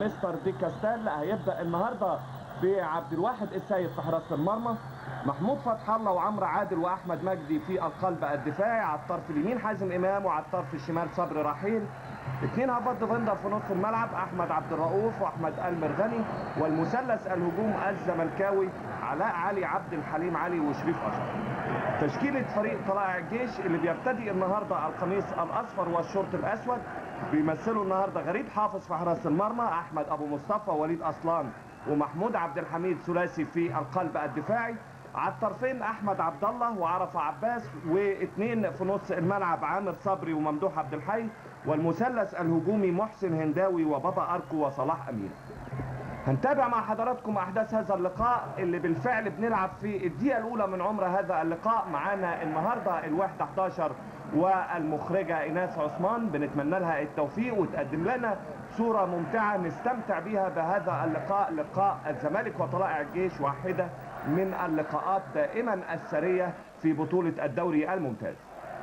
مستر دي كاستال هيبدا النهارده بعبد الواحد السيد في حراسه المرمى محمود فتح الله وعمرو عادل واحمد مجدي في القلب الدفاعي على الطرف اليمين حازم امام وعلى الطرف الشمال صبري رحيل اثنين هبط ديفندر في نص الملعب احمد عبد الرؤوف واحمد المرغني والمثلث الهجوم الزملكاوي علاء علي عبد الحليم علي وشريف اشرف تشكيله فريق طلائع الجيش اللي بيرتدي النهارده القميص الاصفر والشورت الاسود بيمثلوا النهارده غريب حافظ في حراسه المرمى احمد ابو مصطفى وليد اصلان ومحمود عبد الحميد ثلاثي في القلب الدفاعي على الطرفين احمد عبد الله وعرفه عباس واثنين في نص الملعب عامر صبري وممدوح عبد الحي والمثلث الهجومي محسن هنداوي وبابا اركو وصلاح امين هنتابع مع حضراتكم احداث هذا اللقاء اللي بالفعل بنلعب في الدقيقه الاولى من عمر هذا اللقاء معانا النهارده الوحده 11 والمخرجه ايناس عثمان بنتمنى لها التوفيق وتقدم لنا صوره ممتعه نستمتع بها بهذا اللقاء لقاء الزمالك وطلائع الجيش واحده من اللقاءات دائما السريه في بطوله الدوري الممتاز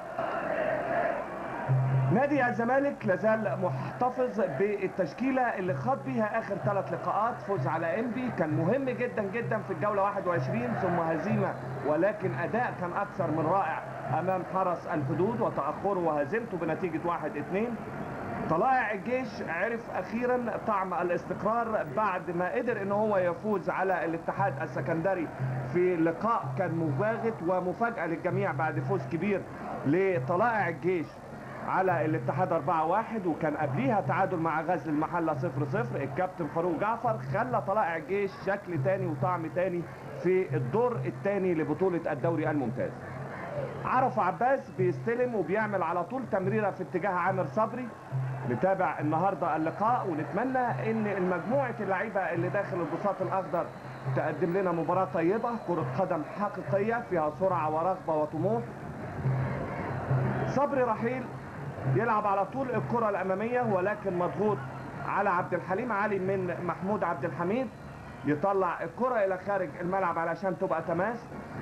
نادي الزمالك لازال محتفظ بالتشكيله اللي خاض بيها اخر ثلاث لقاءات فوز على انبي كان مهم جدا جدا في الجوله 21 ثم هزيمه ولكن اداء كان اكثر من رائع امام حرس الحدود وتاخره وهزيمته بنتيجه 1 2 طلائع الجيش عرف اخيرا طعم الاستقرار بعد ما قدر ان هو يفوز على الاتحاد السكندري في لقاء كان مباغت ومفاجاه للجميع بعد فوز كبير لطلائع الجيش على الاتحاد 4-1 وكان قبليها تعادل مع غزل المحله 0-0 الكابتن فاروق جعفر خلى طلائع الجيش شكل تاني وطعم تاني في الدور الثاني لبطوله الدوري الممتاز عرف عباس بيستلم وبيعمل على طول تمريره في اتجاه عامر صبري نتابع النهارده اللقاء ونتمنى ان المجموعه اللعيبه اللي داخل البساط الاخضر تقدم لنا مباراه طيبه كره قدم حقيقيه فيها سرعه ورغبه وطموح صبري رحيل يلعب على طول الكره الاماميه ولكن مضغوط على عبد الحليم علي من محمود عبد الحميد يطلع الكره الى خارج الملعب علشان تبقى تماس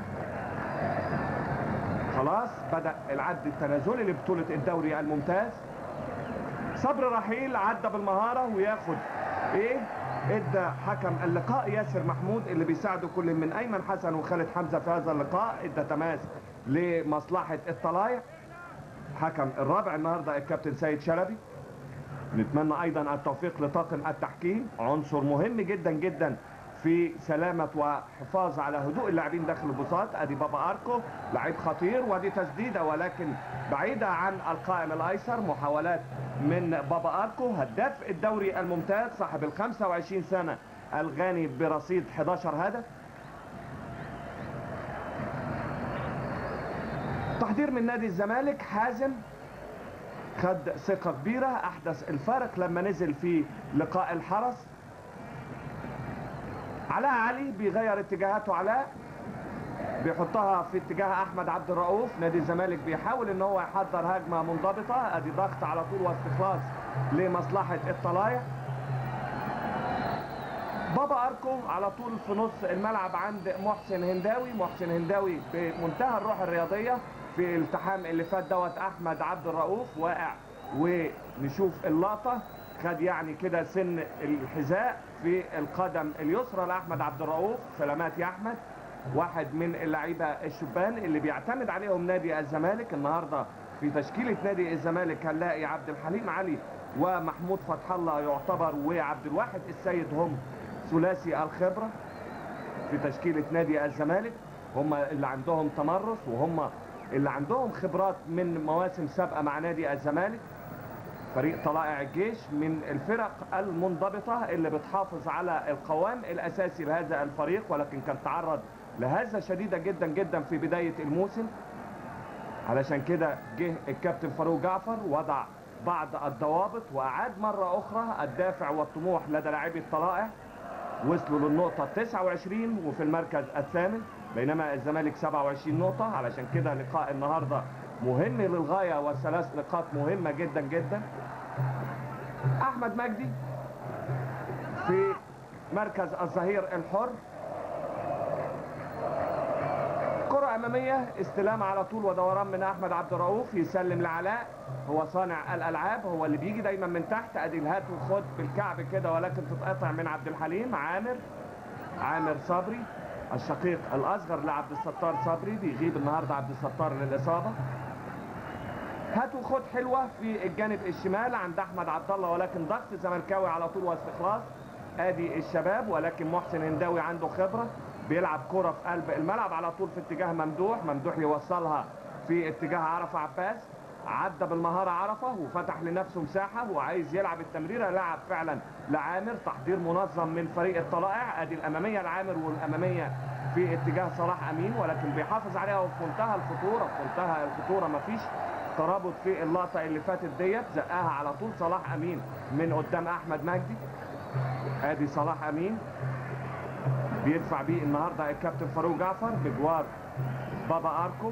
خلاص بدا العد التنازلي لبطوله الدوري الممتاز صبر رحيل عدى بالمهاره وياخد ايه ادى حكم اللقاء ياسر محمود اللي بيساعده كل من ايمن حسن وخالد حمزه في هذا اللقاء ادى تماس لمصلحه الطلايع حكم الرابع النهارده الكابتن سيد شلبي نتمنى ايضا التوفيق لطاقم التحكيم عنصر مهم جدا جدا في سلامة وحفاظ على هدوء اللاعبين داخل البساط ادي بابا اركو لعيب خطير ودي تسديدة ولكن بعيدة عن القائم الايسر محاولات من بابا اركو هداف الدوري الممتاز صاحب ال 25 سنة الغاني برصيد 11 هدف تحضير من نادي الزمالك حازم خد ثقة كبيرة أحدث الفارق لما نزل في لقاء الحرس علاء علي بيغير اتجاهاته علاء بيحطها في اتجاه احمد عبد الرؤوف نادي الزمالك بيحاول ان هو يحضر هجمه منضبطه ادي ضغط على طول واستخلاص لمصلحه الطلايع بابا اركو على طول في نص الملعب عند محسن هنداوي محسن هنداوي بمنتهى الروح الرياضيه في الالتحام اللي فات دوت احمد عبد الرؤوف واقع ونشوف اللقطه خد يعني كده سن الحذاء في القدم اليسرى لاحمد عبد الرؤوف سلامات يا احمد واحد من اللعيبه الشبان اللي بيعتمد عليهم نادي الزمالك النهارده في تشكيله نادي الزمالك هنلاقي عبد الحليم علي ومحمود فتح الله يعتبر وعبد الواحد السيد هم ثلاثي الخبره في تشكيله نادي الزمالك هم اللي عندهم تمرس وهم اللي عندهم خبرات من مواسم سابقه مع نادي الزمالك فريق طلائع الجيش من الفرق المنضبطة اللي بتحافظ على القوام الأساسي لهذا الفريق ولكن كان تعرض لهزة شديدة جدا جدا في بداية الموسم علشان كده جه الكابتن فاروق جعفر وضع بعض الضوابط وأعاد مرة أخرى الدافع والطموح لدى لاعبي الطلائع وصلوا للنقطة 29 وفي المركز الثامن بينما الزمالك 27 نقطة علشان كده لقاء النهارده مهم للغايه وثلاث نقاط مهمه جدا جدا احمد مجدي في مركز الظهير الحر كره اماميه استلام على طول ودوران من احمد عبد الرؤوف يسلم لعلاء هو صانع الالعاب هو اللي بيجي دايما من تحت ادي الهات وخد بالكعب كده ولكن تتقطع من عبد الحليم عامر عامر صبري الشقيق الاصغر لعبد الستار صبري بيغيب النهارده عبد الستار للاصابه هات وخد حلوه في الجانب الشمال عند احمد عبد الله ولكن ضغط زملكاوي على طول واستخلاص ادي الشباب ولكن محسن هنداوي عنده خبره بيلعب كرة في قلب الملعب على طول في اتجاه ممدوح ممدوح يوصلها في اتجاه عرفة عباس عدى بالمهارة عرفة وفتح لنفسه مساحة وعايز يلعب التمريرة لعب فعلا لعامر تحضير منظم من فريق الطلائع ادي الامامية لعامر والامامية في اتجاه صلاح امين ولكن بيحافظ عليها وفي منتهى الخطورة في منتهى الخطورة مفيش ترابط في اللقطة اللي فاتت ديت زقها على طول صلاح امين من قدام احمد مجدي ادي صلاح امين بيدفع بيه النهارده الكابتن فاروق جعفر بجوار بابا اركو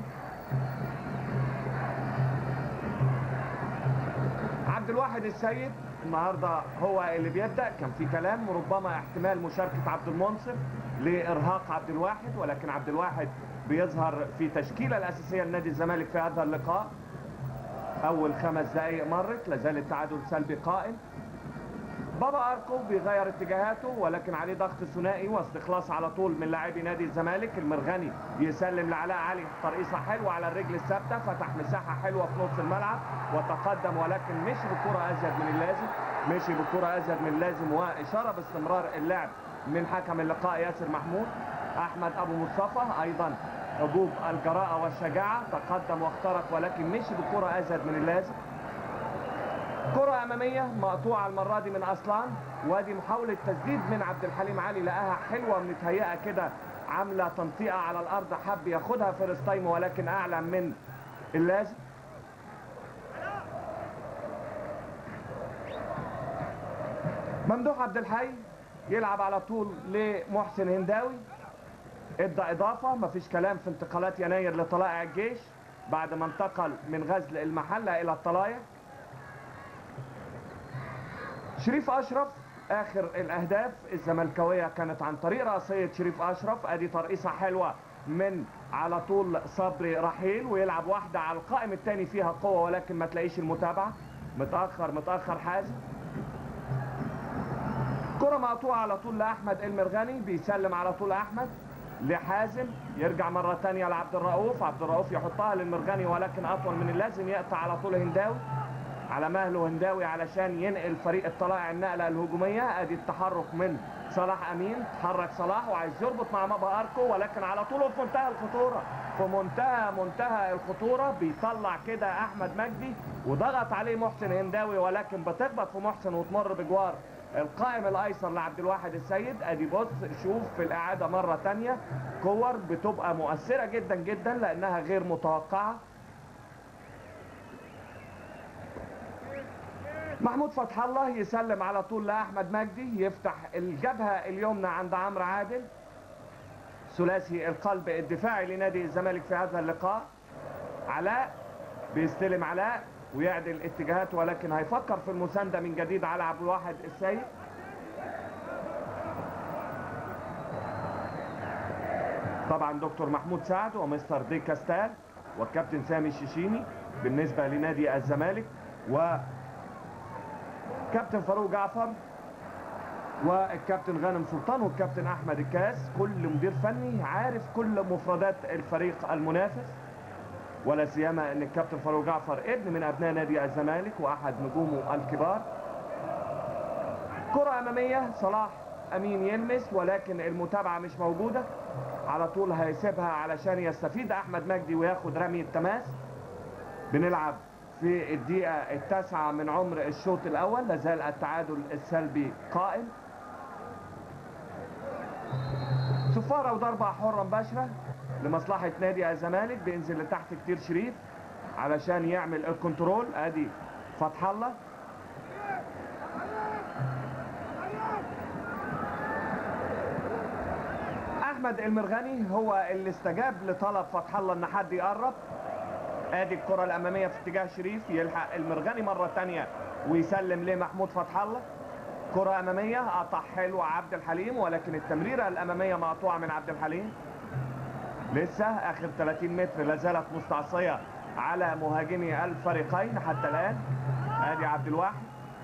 عبد الواحد السيد النهارده هو اللي بيبدا كان في كلام ربما احتمال مشاركه عبد المنصف لارهاق عبد الواحد ولكن عبد الواحد بيظهر في تشكيله الاساسيه لنادي الزمالك في هذا اللقاء اول خمس دقائق مرت لازال التعادل سلبي قائم بابا اركو بيغير اتجاهاته ولكن عليه ضغط ثنائي واستخلاص على طول من لاعبي نادي الزمالك المرغني يسلم لعلاء علي ترقيصه حلوه على الرجل الثابته فتح مساحه حلوه في نص الملعب وتقدم ولكن مشي بكره ازيد من اللازم مشي بكره ازيد من اللازم واشاره باستمرار اللعب من حكم اللقاء ياسر محمود احمد ابو مصطفى ايضا هجوم الجراءه والشجاعه تقدم واخترق ولكن مشي بكره ازيد من اللازم كرة أمامية مقطوعة المرة دي من أصلان وادي محاولة تسديد من عبد الحليم علي لقاها حلوة متهيئة كده عاملة تنطيقة على الأرض حب ياخدها فيرست تايم ولكن أعلى من اللازم ممدوح عبد الحي يلعب على طول لمحسن هنداوي ادى اضافه مفيش كلام في انتقالات يناير لطلائع الجيش بعد ما انتقل من غزل المحله الى الطلايع شريف اشرف اخر الاهداف الزملكاويه كانت عن طريق راسيه شريف اشرف ادي ترقيصه حلوه من على طول صبري رحيل ويلعب واحده على القائم الثاني فيها قوه ولكن ما تلاقيش المتابعه متاخر متاخر حازم كرة مقطوعة على طول لأحمد المرغني بيسلم على طول أحمد لحازم يرجع مرة تانية لعبد الرؤوف عبد الرؤوف يحطها للمرغني ولكن أطول من اللازم يقطع على طول هنداوي على مهله هنداوي علشان ينقل فريق الطلائع النقلة الهجومية ادي التحرك من صلاح امين تحرك صلاح وعايز يربط مع مابا اركو ولكن على طول في منتهى الخطورة في منتهى منتهى الخطورة بيطلع كده احمد مجدي وضغط عليه محسن هنداوي ولكن بتخبط في محسن وتمر بجوار القائم الايسر لعبد الواحد السيد ادي بص شوف في الاعادة مرة تانية كور بتبقى مؤثرة جدا جدا لانها غير متوقعة محمود فتح الله يسلم على طول لاحمد مجدي يفتح الجبهه اليمنى عند عمرو عادل ثلاثي القلب الدفاعي لنادي الزمالك في هذا اللقاء علاء بيستلم علاء ويعدل اتجاهاته ولكن هيفكر في المسانده من جديد على عبد الواحد السيد طبعا دكتور محمود سعد ومستر دي كاستال والكابتن سامي الشيشيني بالنسبه لنادي الزمالك و كابتن فاروق جعفر والكابتن غانم سلطان والكابتن احمد الكاس كل مدير فني عارف كل مفردات الفريق المنافس ولا سيما ان الكابتن فاروق جعفر ابن من ابناء نادي الزمالك واحد نجومه الكبار كرة امامية صلاح امين يلمس ولكن المتابعة مش موجودة على طول هيسيبها علشان يستفيد احمد مجدي وياخد رمي التماس بنلعب في الدقيقة التاسعة من عمر الشوط الأول لازال التعادل السلبي قائم صفارة وضربة حرة مباشرة لمصلحة نادي الزمالك بينزل لتحت كتير شريف علشان يعمل الكنترول ادي فتح الله احمد المرغني هو اللي استجاب لطلب فتح الله ان حد يقرب ادي الكرة الامامية في اتجاه شريف يلحق المرغني مرة تانية ويسلم لمحمود فتح الله كرة امامية قطع حلو عبد الحليم ولكن التمريرة الامامية مقطوعة من عبد الحليم لسه اخر 30 متر لا زالت مستعصيه على مهاجمي الفريقين حتى الان ادي عبد الواحد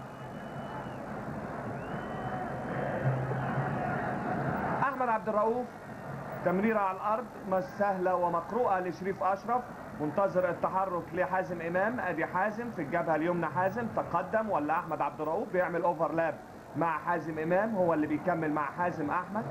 احمد عبد الرؤوف تمريره على الارض مش سهله ومقروءه لشريف اشرف منتظر التحرك لحازم امام ادي حازم في الجبهه اليمنى حازم تقدم ولا احمد عبد الرؤوف بيعمل اوفرلاب مع حازم امام هو اللي بيكمل مع حازم احمد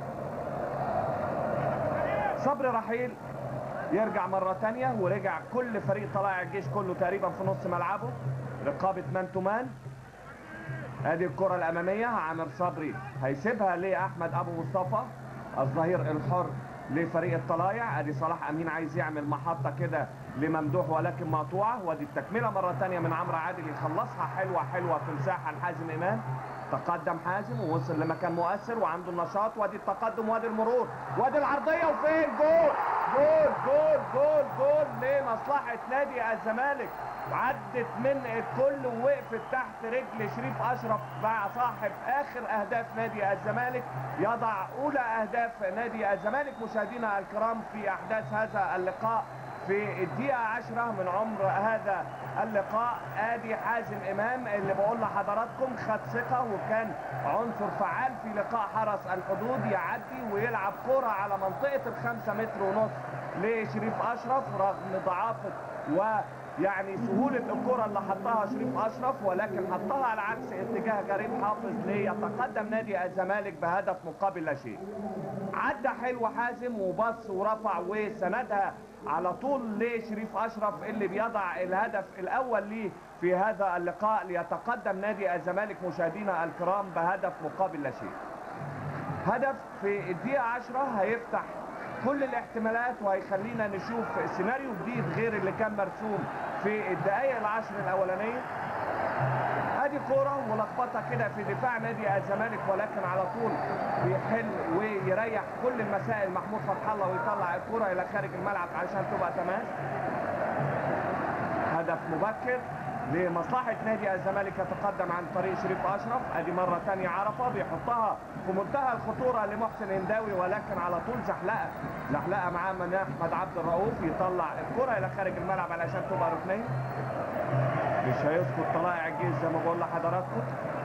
صبري رحيل يرجع مرة تانية ورجع كل فريق طلائع الجيش كله تقريبا في نص ملعبه رقابة مان تو مان ادي الكرة الامامية عامر صبري هيسيبها لاحمد ابو مصطفى الظهير الحر لفريق الطلايع ادي صلاح امين عايز يعمل محطة كده لممدوح ولكن مقطوعة وادي التكملة مرة تانية من عمرو عادل يخلصها حلوة حلوة في مساحة لحازم امام تقدم حازم ووصل لمكان مؤثر وعنده النشاط وادي التقدم وادي المرور وادي العرضية وفين جول جول جول جول جول لمصلحة نادي الزمالك عدت من الكل ووقفت تحت رجل شريف اشرف مع صاحب اخر اهداف نادي الزمالك يضع اولى اهداف نادي الزمالك مشاهدينا الكرام في احداث هذا اللقاء في الدقيقة عشرة من عمر هذا اللقاء ادي حازم امام اللي بقول لحضراتكم خد ثقة وكان عنصر فعال في لقاء حرس الحدود يعدي ويلعب كرة على منطقة الخمسة متر ونص لشريف اشرف رغم ضعافة و يعني سهولة الكرة اللي حطها شريف أشرف ولكن حطها على عكس اتجاه كريم حافظ ليتقدم نادي الزمالك بهدف مقابل لا شيء. عدى حلو حازم وبص ورفع وسندها على طول لشريف أشرف اللي بيضع الهدف الأول ليه في هذا اللقاء ليتقدم نادي الزمالك مشاهدينا الكرام بهدف مقابل لا شيء. هدف في الدقيقة 10 هيفتح كل الاحتمالات وهيخلينا نشوف سيناريو جديد غير اللي كان مرسوم في الدقائق العشر الاولانيه ادي كوره ملخبطه كده في دفاع نادي الزمالك ولكن على طول بيحل ويريح كل المسائل محمود فتح الله ويطلع الكوره الى خارج الملعب عشان تبقى تماس هدف مبكر لمصلحة نادي الزمالك يتقدم عن طريق شريف أشرف أدي مرة تانية عرفة بيحطها في منتهى الخطورة لمحسن هنداوي ولكن على طول زحلقة زحلقة معاه من أحمد عبد الرؤوف يطلع الكرة إلى خارج الملعب علشان تبقى ركنية مش هيسقط طلائع الجيش زي ما بقول لحضراتكم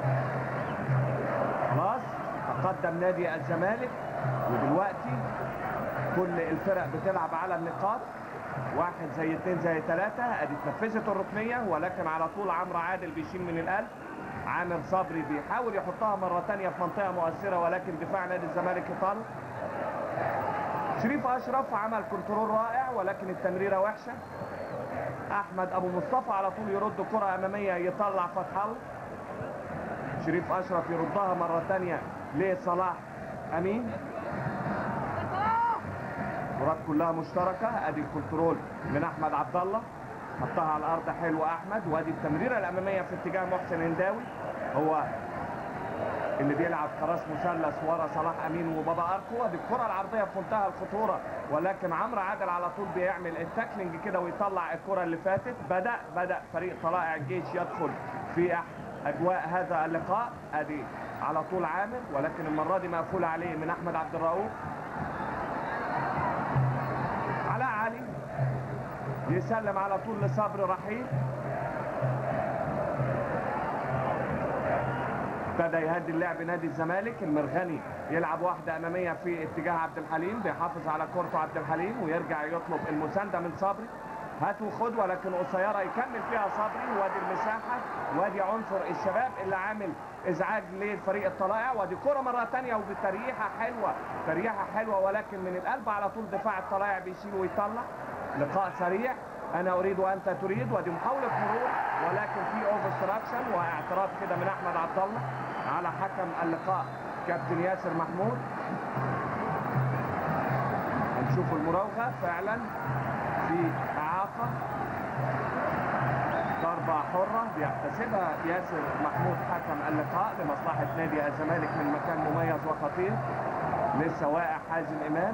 خلاص تقدم نادي الزمالك ودلوقتي كل الفرق بتلعب على النقاط واحد زي اثنين زي ثلاثة ادي اتنفذت الركنية ولكن على طول عمرو عادل بيشيل من القلب عامر صبري بيحاول يحطها مرة تانية في منطقة مؤثرة ولكن دفاع نادي الزمالك يطال شريف اشرف عمل كنترول رائع ولكن التمريرة وحشة احمد ابو مصطفى على طول يرد كرة امامية يطلع فتح الله شريف اشرف يردها مرة تانية لصلاح امين كرات كلها مشتركة ادي الكنترول من احمد عبد الله حطها على الارض حلو احمد وادي التمريرة الامامية في اتجاه محسن هنداوي هو اللي بيلعب كراس مثلث ورا صلاح امين وبابا اركو ادي الكرة العرضية في منتهى الخطورة ولكن عمرو عادل على طول بيعمل التاكلينج كده ويطلع الكرة اللي فاتت بدأ بدأ فريق طلائع الجيش يدخل في اجواء هذا اللقاء ادي على طول عامر ولكن المرة دي مقفول عليه من احمد عبد الرؤوف علاء علي يسلم على طول لصبر رحيل ابتدى يهدي اللعب نادي الزمالك المرغني يلعب واحدة أمامية في اتجاه عبد الحليم بيحافظ على كورته عبد الحليم ويرجع يطلب المساندة من صبري هات وخد ولكن قصيرة يكمل فيها صبري وادي المساحة وادي عنصر الشباب اللي عامل ازعاج لفريق الطلائع وادي كرة مرة تانية وبتريحة حلوة تريحة حلوة ولكن من القلب على طول دفاع الطلائع بيشيل ويطلع لقاء سريع انا اريد وانت تريد ودي محاولة مرور ولكن في اوفستراكشن واعتراض كده من احمد عبد الله على حكم اللقاء كابتن ياسر محمود هنشوف المراوغة فعلا في إعاقة ضربة حرة بيحتسبها ياسر محمود حكم اللقاء لمصلحة نادي الزمالك من مكان مميز وخطير لسه واقع حازم إمام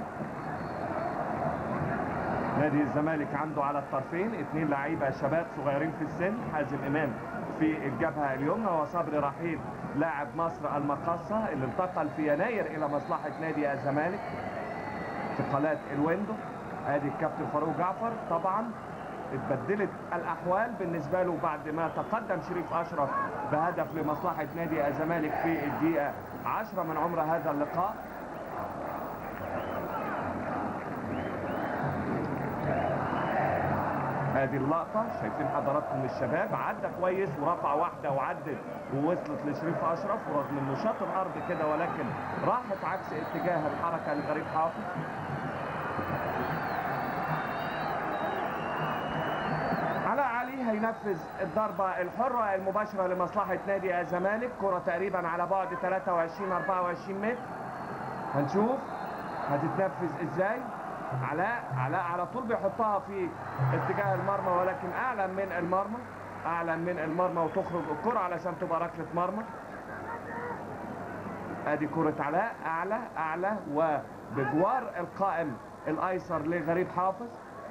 نادي الزمالك عنده على الطرفين اثنين لعيبة شباب صغيرين في السن حازم إمام في الجبهة اليمنى وصبري رحيل لاعب مصر المقاصة اللي انتقل في يناير إلى مصلحة نادي الزمالك انتقالات الويندو ادي الكابتن فاروق جعفر طبعا اتبدلت الاحوال بالنسبه له بعد ما تقدم شريف اشرف بهدف لمصلحه نادي الزمالك في الدقيقه 10 من عمر هذا اللقاء ادي اللقطه شايفين حضراتكم الشباب عدى كويس ورفع واحده وعدت ووصلت لشريف اشرف ورغم انه شاط الارض كده ولكن راحت عكس اتجاه الحركه لغريب حافظ علاء علي هينفذ الضربة الحرة المباشرة لمصلحة نادي الزمالك كرة تقريبا على بعد 23 24 متر هنشوف هتتنفذ ازاي علاء علاء على طول بيحطها في اتجاه المرمى ولكن اعلى من المرمى اعلى من المرمى وتخرج الكرة علشان تبقى ركلة مرمى ادي كرة علاء اعلى اعلى وبجوار القائم الايسر لغريب حافظ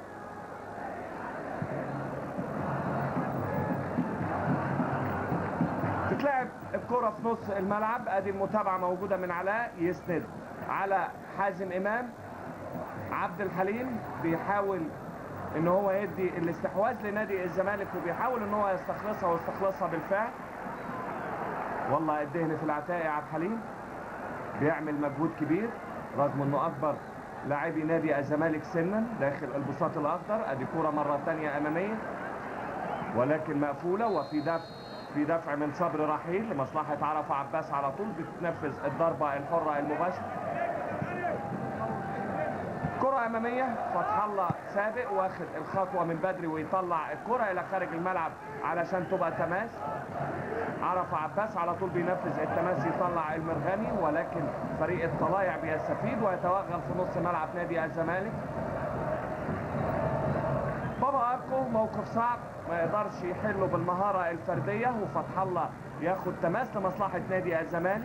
تتلعب الكرة في نص الملعب ادي المتابعة موجودة من علاء يسند على حازم امام عبد الحليم بيحاول ان هو يدي الاستحواذ لنادي الزمالك وبيحاول ان هو يستخلصها واستخلصها بالفعل والله الدهن في العتاق يا عبد الحليم بيعمل مجهود كبير رغم انه اكبر لاعبي نادي الزمالك سنا داخل البساط الاخضر ادي كرة مرة ثانية امامية ولكن مقفولة وفي دفع في دفع من صبر رحيل لمصلحة عرفة عباس على طول بتنفذ الضربة الحرة المباشرة كرة أمامية فتح الله سابق واخد الخطوة من بدري ويطلع الكرة إلى خارج الملعب علشان تبقى تماس عرفة عباس على طول بينفذ التماس يطلع المرغني ولكن فريق الطلايع بيستفيد ويتوغل في نص ملعب نادي الزمالك بابا اركو موقف صعب ما يقدرش يحله بالمهارة الفردية وفتح الله ياخد تماس لمصلحة نادي الزمالك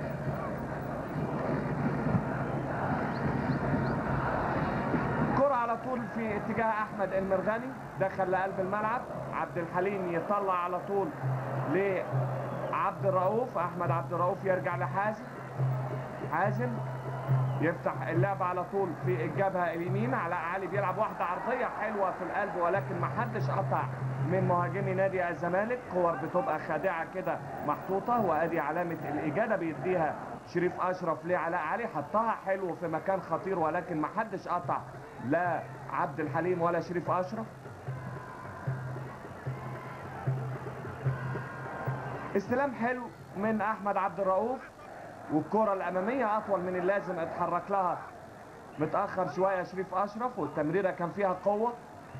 كرة على طول في اتجاه احمد المرغني دخل لقلب الملعب عبد الحليم يطلع على طول لعبد الرؤوف احمد عبد الرؤوف يرجع لحازم حازم يفتح اللعب على طول في الجبهه اليمين علاء علي بيلعب واحده عرضيه حلوه في القلب ولكن ما حدش قطع من مهاجمي نادي الزمالك كور بتبقى خادعه كده محطوطه وادي علامه الاجاده بيديها شريف اشرف لعلاء علي حطها حلو في مكان خطير ولكن ما حدش قطع لا عبد الحليم ولا شريف اشرف استلام حلو من احمد عبد الرؤوف والكرة الأمامية أطول من اللازم اتحرك لها متأخر شوية شريف أشرف والتمريرة كان فيها قوة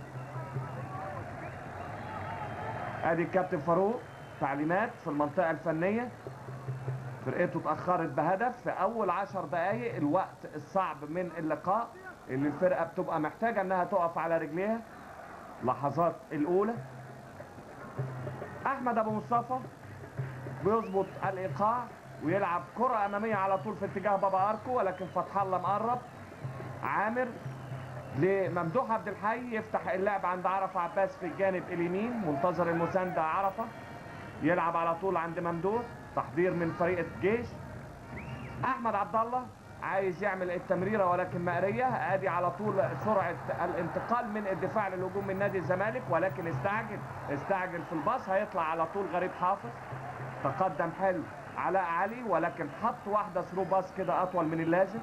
أدي الكابتن فاروق تعليمات في المنطقة الفنية فرقته اتأخرت بهدف في أول عشر دقايق الوقت الصعب من اللقاء اللي الفرقة بتبقى محتاجة إنها تقف على رجليها لحظات الأولى أحمد أبو مصطفى بيظبط الإيقاع ويلعب كرة أمامية على طول في اتجاه بابا أركو ولكن فتح الله مقرب عامر لممدوح عبد الحي يفتح اللعب عند عرفة عباس في الجانب اليمين منتظر المساندة عرفة يلعب على طول عند ممدوح تحضير من فريق الجيش أحمد عبد الله عايز يعمل التمريرة ولكن مقرية ادي على طول سرعة الانتقال من الدفاع للهجوم من نادي الزمالك ولكن استعجل استعجل في الباص هيطلع على طول غريب حافظ تقدم حلو علاء علي ولكن حط واحدة ثرو باص كده أطول من اللازم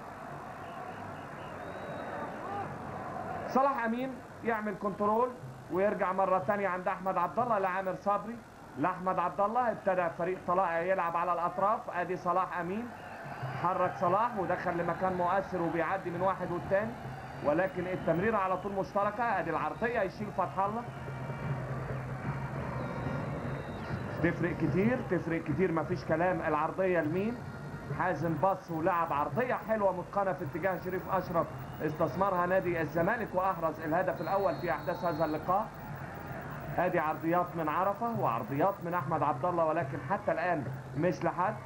صلاح أمين يعمل كنترول ويرجع مرة تانية عند أحمد عبد الله لعامر صبري لأحمد عبد الله ابتدى فريق طلائع يلعب على الأطراف أدي صلاح أمين حرك صلاح ودخل لمكان مؤثر وبيعدي من واحد والتاني ولكن التمريرة على طول مشتركة أدي العرضية يشيل فتح الله تفرق كتير تفرق كتير مفيش كلام العرضية لمين حازم بص ولعب عرضية حلوة متقنة في اتجاه شريف أشرف استثمرها نادي الزمالك وأحرز الهدف الأول في أحداث هذا اللقاء ادي عرضيات من عرفة وعرضيات من أحمد عبد الله ولكن حتى الآن مش لحد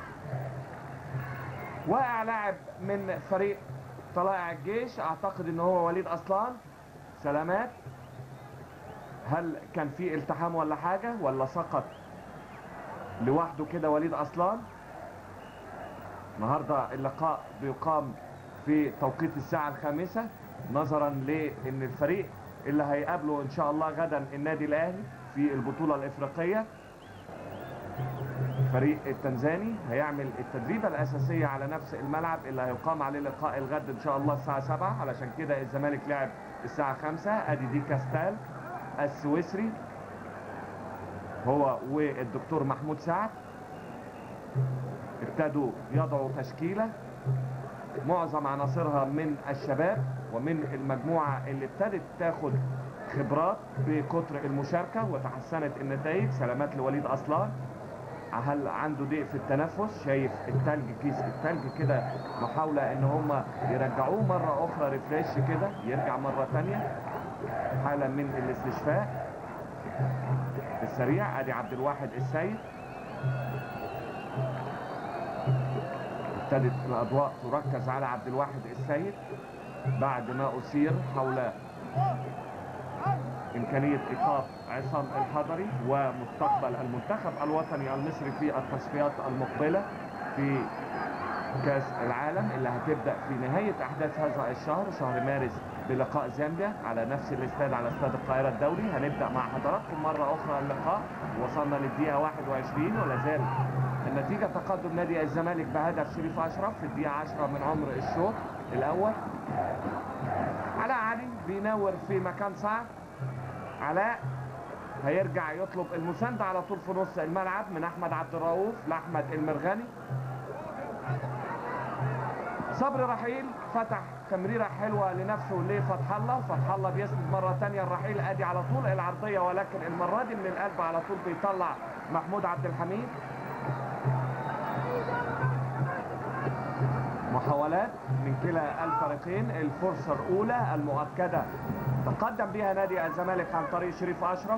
واقع لاعب من فريق طلائع الجيش أعتقد إن هو وليد أصلان سلامات هل كان في التحام ولا حاجة ولا سقط لوحده كده وليد أصلان النهاردة اللقاء بيقام في توقيت الساعة الخامسة نظرا لان الفريق اللي هيقابله ان شاء الله غدا النادي الاهلي في البطوله الافريقيه الفريق التنزاني هيعمل التدريبه الاساسيه على نفس الملعب اللي هيقام عليه لقاء الغد ان شاء الله الساعه 7 علشان كده الزمالك لعب الساعه 5 ادي دي كاستال السويسري هو والدكتور محمود سعد ابتدوا يضعوا تشكيله معظم عناصرها من الشباب ومن المجموعه اللي ابتدت تاخد خبرات بكتر المشاركه وتحسنت النتائج سلامات لوليد اصلان هل عنده ضيق في التنفس شايف التلج كيس التلج كده محاولة ان هم يرجعوه مرة اخرى ريفريش كده يرجع مرة تانية حالة من الاستشفاء السريع ادي عبد الواحد السيد ابتدت الاضواء تركز على عبد الواحد السيد بعد ما اثير حول إمكانية إيقاف عصام الحضري ومستقبل المنتخب الوطني المصري في التصفيات المقبلة في كاس العالم اللي هتبدأ في نهاية أحداث هذا الشهر شهر مارس بلقاء زامبيا على نفس الاستاد على استاد القاهرة الدولي هنبدأ مع حضراتكم مرة أخرى اللقاء وصلنا للدقيقة 21 ولا زال النتيجة تقدم نادي الزمالك بهدف شريف أشرف في الدقيقة 10 من عمر الشوط الأول علاء علي بينور في مكان صعب علاء هيرجع يطلب المساندة على طول في نص الملعب من أحمد عبد الرؤوف لأحمد المرغني صبري رحيل فتح تمريرة حلوة لنفسه لفتح الله فتح الله بيسند مرة تانية الرحيل ادي على طول العرضية ولكن المرة دي من القلب على طول بيطلع محمود عبد الحميد محاولات من كلا الفريقين الفرصة الأولى المؤكدة تقدم بها نادي الزمالك عن طريق شريف أشرف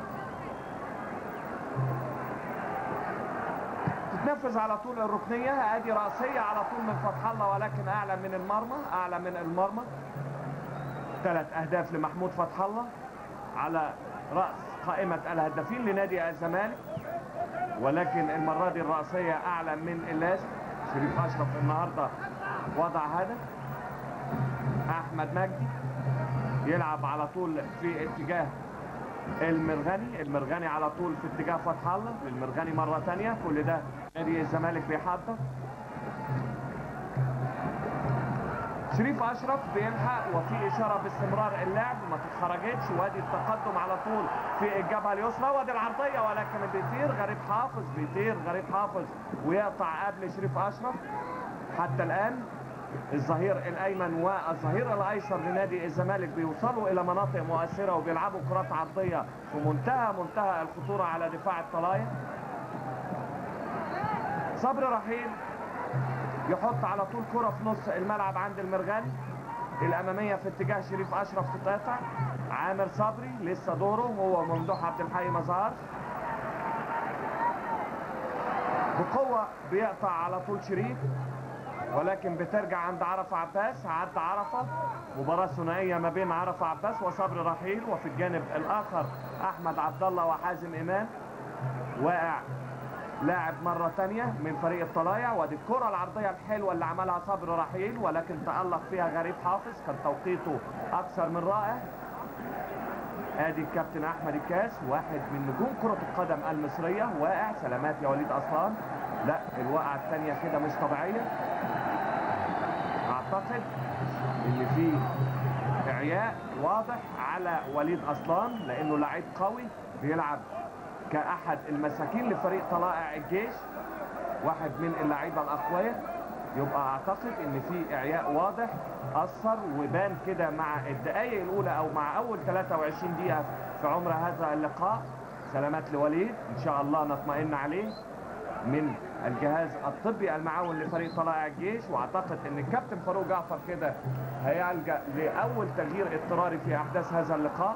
تتنفذ على طول الركنية ادي رأسية على طول من فتح الله ولكن أعلى من المرمى أعلى من المرمى ثلاث أهداف لمحمود فتح الله على رأس قائمة الهدافين لنادي الزمالك ولكن المرة دي الرأسية أعلى من اللازم شريف أشرف النهاردة وضع هدف أحمد مجدي يلعب على طول في اتجاه المرغني المرغني على طول في اتجاه فتح الله المرغني مرة تانية كل ده نادي الزمالك بيحضر شريف اشرف بيلحق وفي اشاره باستمرار اللعب ما تتخرجتش وادي التقدم على طول في الجبهه اليسرى وادي العرضيه ولكن بيطير غريب حافظ بيطير غريب حافظ ويقطع قبل شريف اشرف حتى الان الظهير الايمن والظهير الايسر لنادي الزمالك بيوصلوا الى مناطق مؤثره وبيلعبوا كرات عرضيه في منتهى منتهى الخطوره على دفاع الطلايا صبري رحيل يحط على طول كرة في نص الملعب عند المرغني الأمامية في اتجاه شريف أشرف تتقطع عامر صبري لسه دوره هو ممدوح عبد الحي ما ظهرش بقوة بيقطع على طول شريف ولكن بترجع عند عرفة عباس عدى عرفة مباراة ثنائية ما بين عرفة عباس وصبري رحيل وفي الجانب الآخر أحمد عبد الله وحازم إمام واقع لاعب مرة تانية من فريق الطلايع ودي الكرة العرضية الحلوة اللي عملها صبري رحيل ولكن تألق فيها غريب حافظ كان توقيته أكثر من رائع ادي الكابتن احمد الكاس واحد من نجوم كرة القدم المصرية واقع سلامات يا وليد اصلان لا الوقعة الثانية كده مش طبيعية اعتقد ان في اعياء واضح على وليد اصلان لانه لعيب قوي بيلعب كأحد المساكين لفريق طلائع الجيش واحد من اللعيبة الأقوياء يبقى أعتقد إن في إعياء واضح أثر وبان كده مع الدقايق الأولى أو مع أول 23 دقيقة في عمر هذا اللقاء سلامات لوليد إن شاء الله نطمئن عليه من الجهاز الطبي المعاون لفريق طلائع الجيش واعتقد ان الكابتن فاروق جعفر كده هيلجا لاول تغيير اضطراري في احداث هذا اللقاء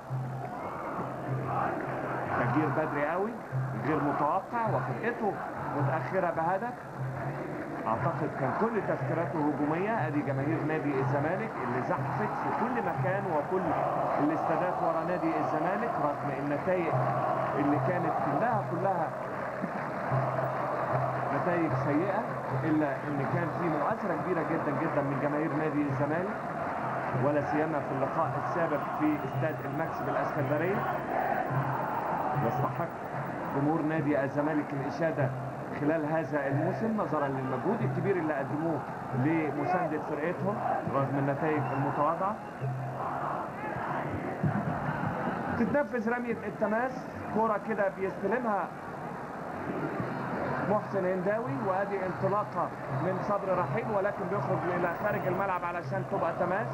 تغيير بدري قوي غير متوقع وفرقته متاخره بهدف اعتقد كان كل تفكيراته هجوميه ادي جماهير نادي الزمالك اللي زحفت في كل مكان وكل الاستادات ورا نادي الزمالك رغم النتائج اللي كانت كلها كلها نتائج سيئه الا ان كان في مؤثره كبيره جدا جدا من جماهير نادي الزمالك ولا سيما في اللقاء السابق في استاد الماكس بالاسكندريه يستحق جمهور نادي الزمالك الاشاده خلال هذا الموسم نظرا للمجهود الكبير اللي قدموه لمسانده فرقتهم رغم النتائج المتواضعه تتنفذ رميه التماس كوره كده بيستلمها محسن هنداوي وادي انطلاقه من صبر رحيل ولكن بيخرج الى خارج الملعب علشان تبقى تماس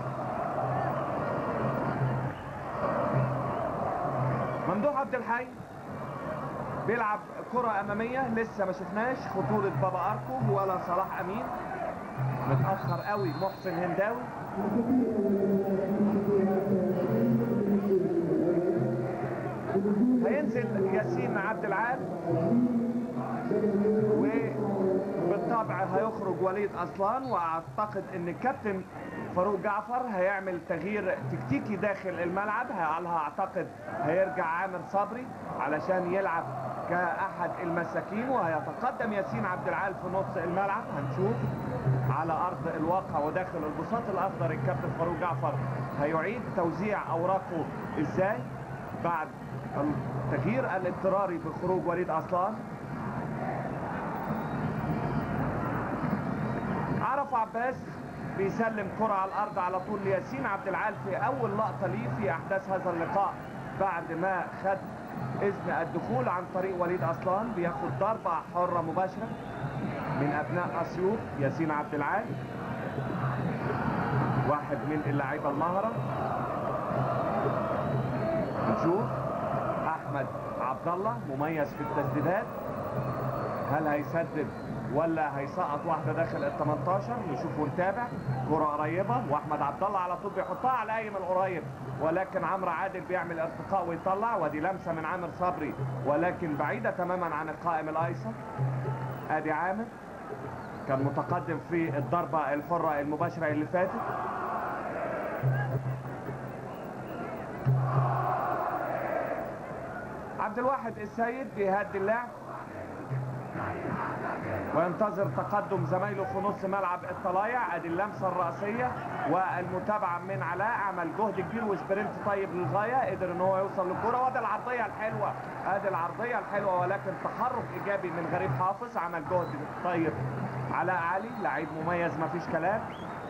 ممدوح عبد الحي بيلعب كرة أمامية لسه ما شفناش خطورة بابا أركو ولا صلاح أمين متأخر قوي محسن هنداوي هينزل ياسين عبد العال وبالطبع هيخرج وليد أصلان وأعتقد أن الكابتن فاروق جعفر هيعمل تغيير تكتيكي داخل الملعب على اعتقد هيرجع عامر صبري علشان يلعب كأحد المساكين وهيتقدم ياسين عبد العال في نص الملعب هنشوف على أرض الواقع وداخل البساط الأخضر الكابتن فاروق جعفر هيعيد توزيع أوراقه إزاي بعد التغيير الاضطراري بخروج وليد أصلان عرف عباس بيسلم كرة على الأرض على طول لياسين عبد العال في أول لقطة ليه في أحداث هذا اللقاء بعد ما خد إذن الدخول عن طريق وليد أصلان بياخد ضربة حرة مباشرة من أبناء أسيوط ياسين عبد العال واحد من اللعيبة المهرة نشوف أحمد عبد الله مميز في التسديدات هل هيسدد ولا هيسقط واحده داخل ال 18 نشوف ونتابع كره قريبه واحمد عبد الله على طول بيحطها على اي من قريب ولكن عمرو عادل بيعمل ارتقاء ويطلع ودي لمسه من عامر صبري ولكن بعيده تماما عن القائم الايسر ادي عامر كان متقدم في الضربه الحره المباشره اللي فاتت عبد الواحد السيد بيهدي اللعب وينتظر تقدم زمايله في نص ملعب الطلايع ادي اللمسه الراسيه والمتابعه من علاء عمل جهد كبير وسبرنت طيب للغايه قدر ان هو يوصل للكره وادي العرضيه الحلوه ادي العرضيه الحلوه ولكن تحرك ايجابي من غريب حافظ عمل جهد طيب علاء علي لعيب مميز ما فيش كلام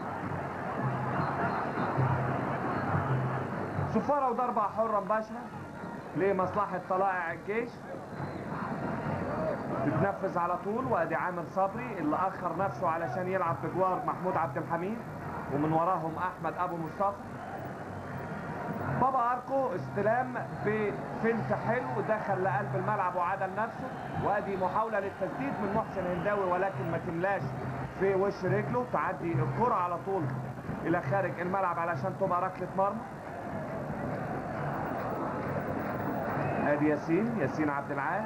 صفاره وضربه حره مباشره لمصلحه طلائع الجيش تتنفذ على طول وادي عامر صبري اللي اخر نفسه علشان يلعب بجوار محمود عبد الحميد ومن وراهم احمد ابو مصطفى بابا اركو استلام بفنت حلو دخل لقلب الملعب وعدل نفسه وادي محاوله للتسديد من محسن هنداوي ولكن ما تملاش في وش رجله تعدي الكره على طول الى خارج الملعب علشان تبقى ركله مرمى ادي ياسين ياسين عبد العال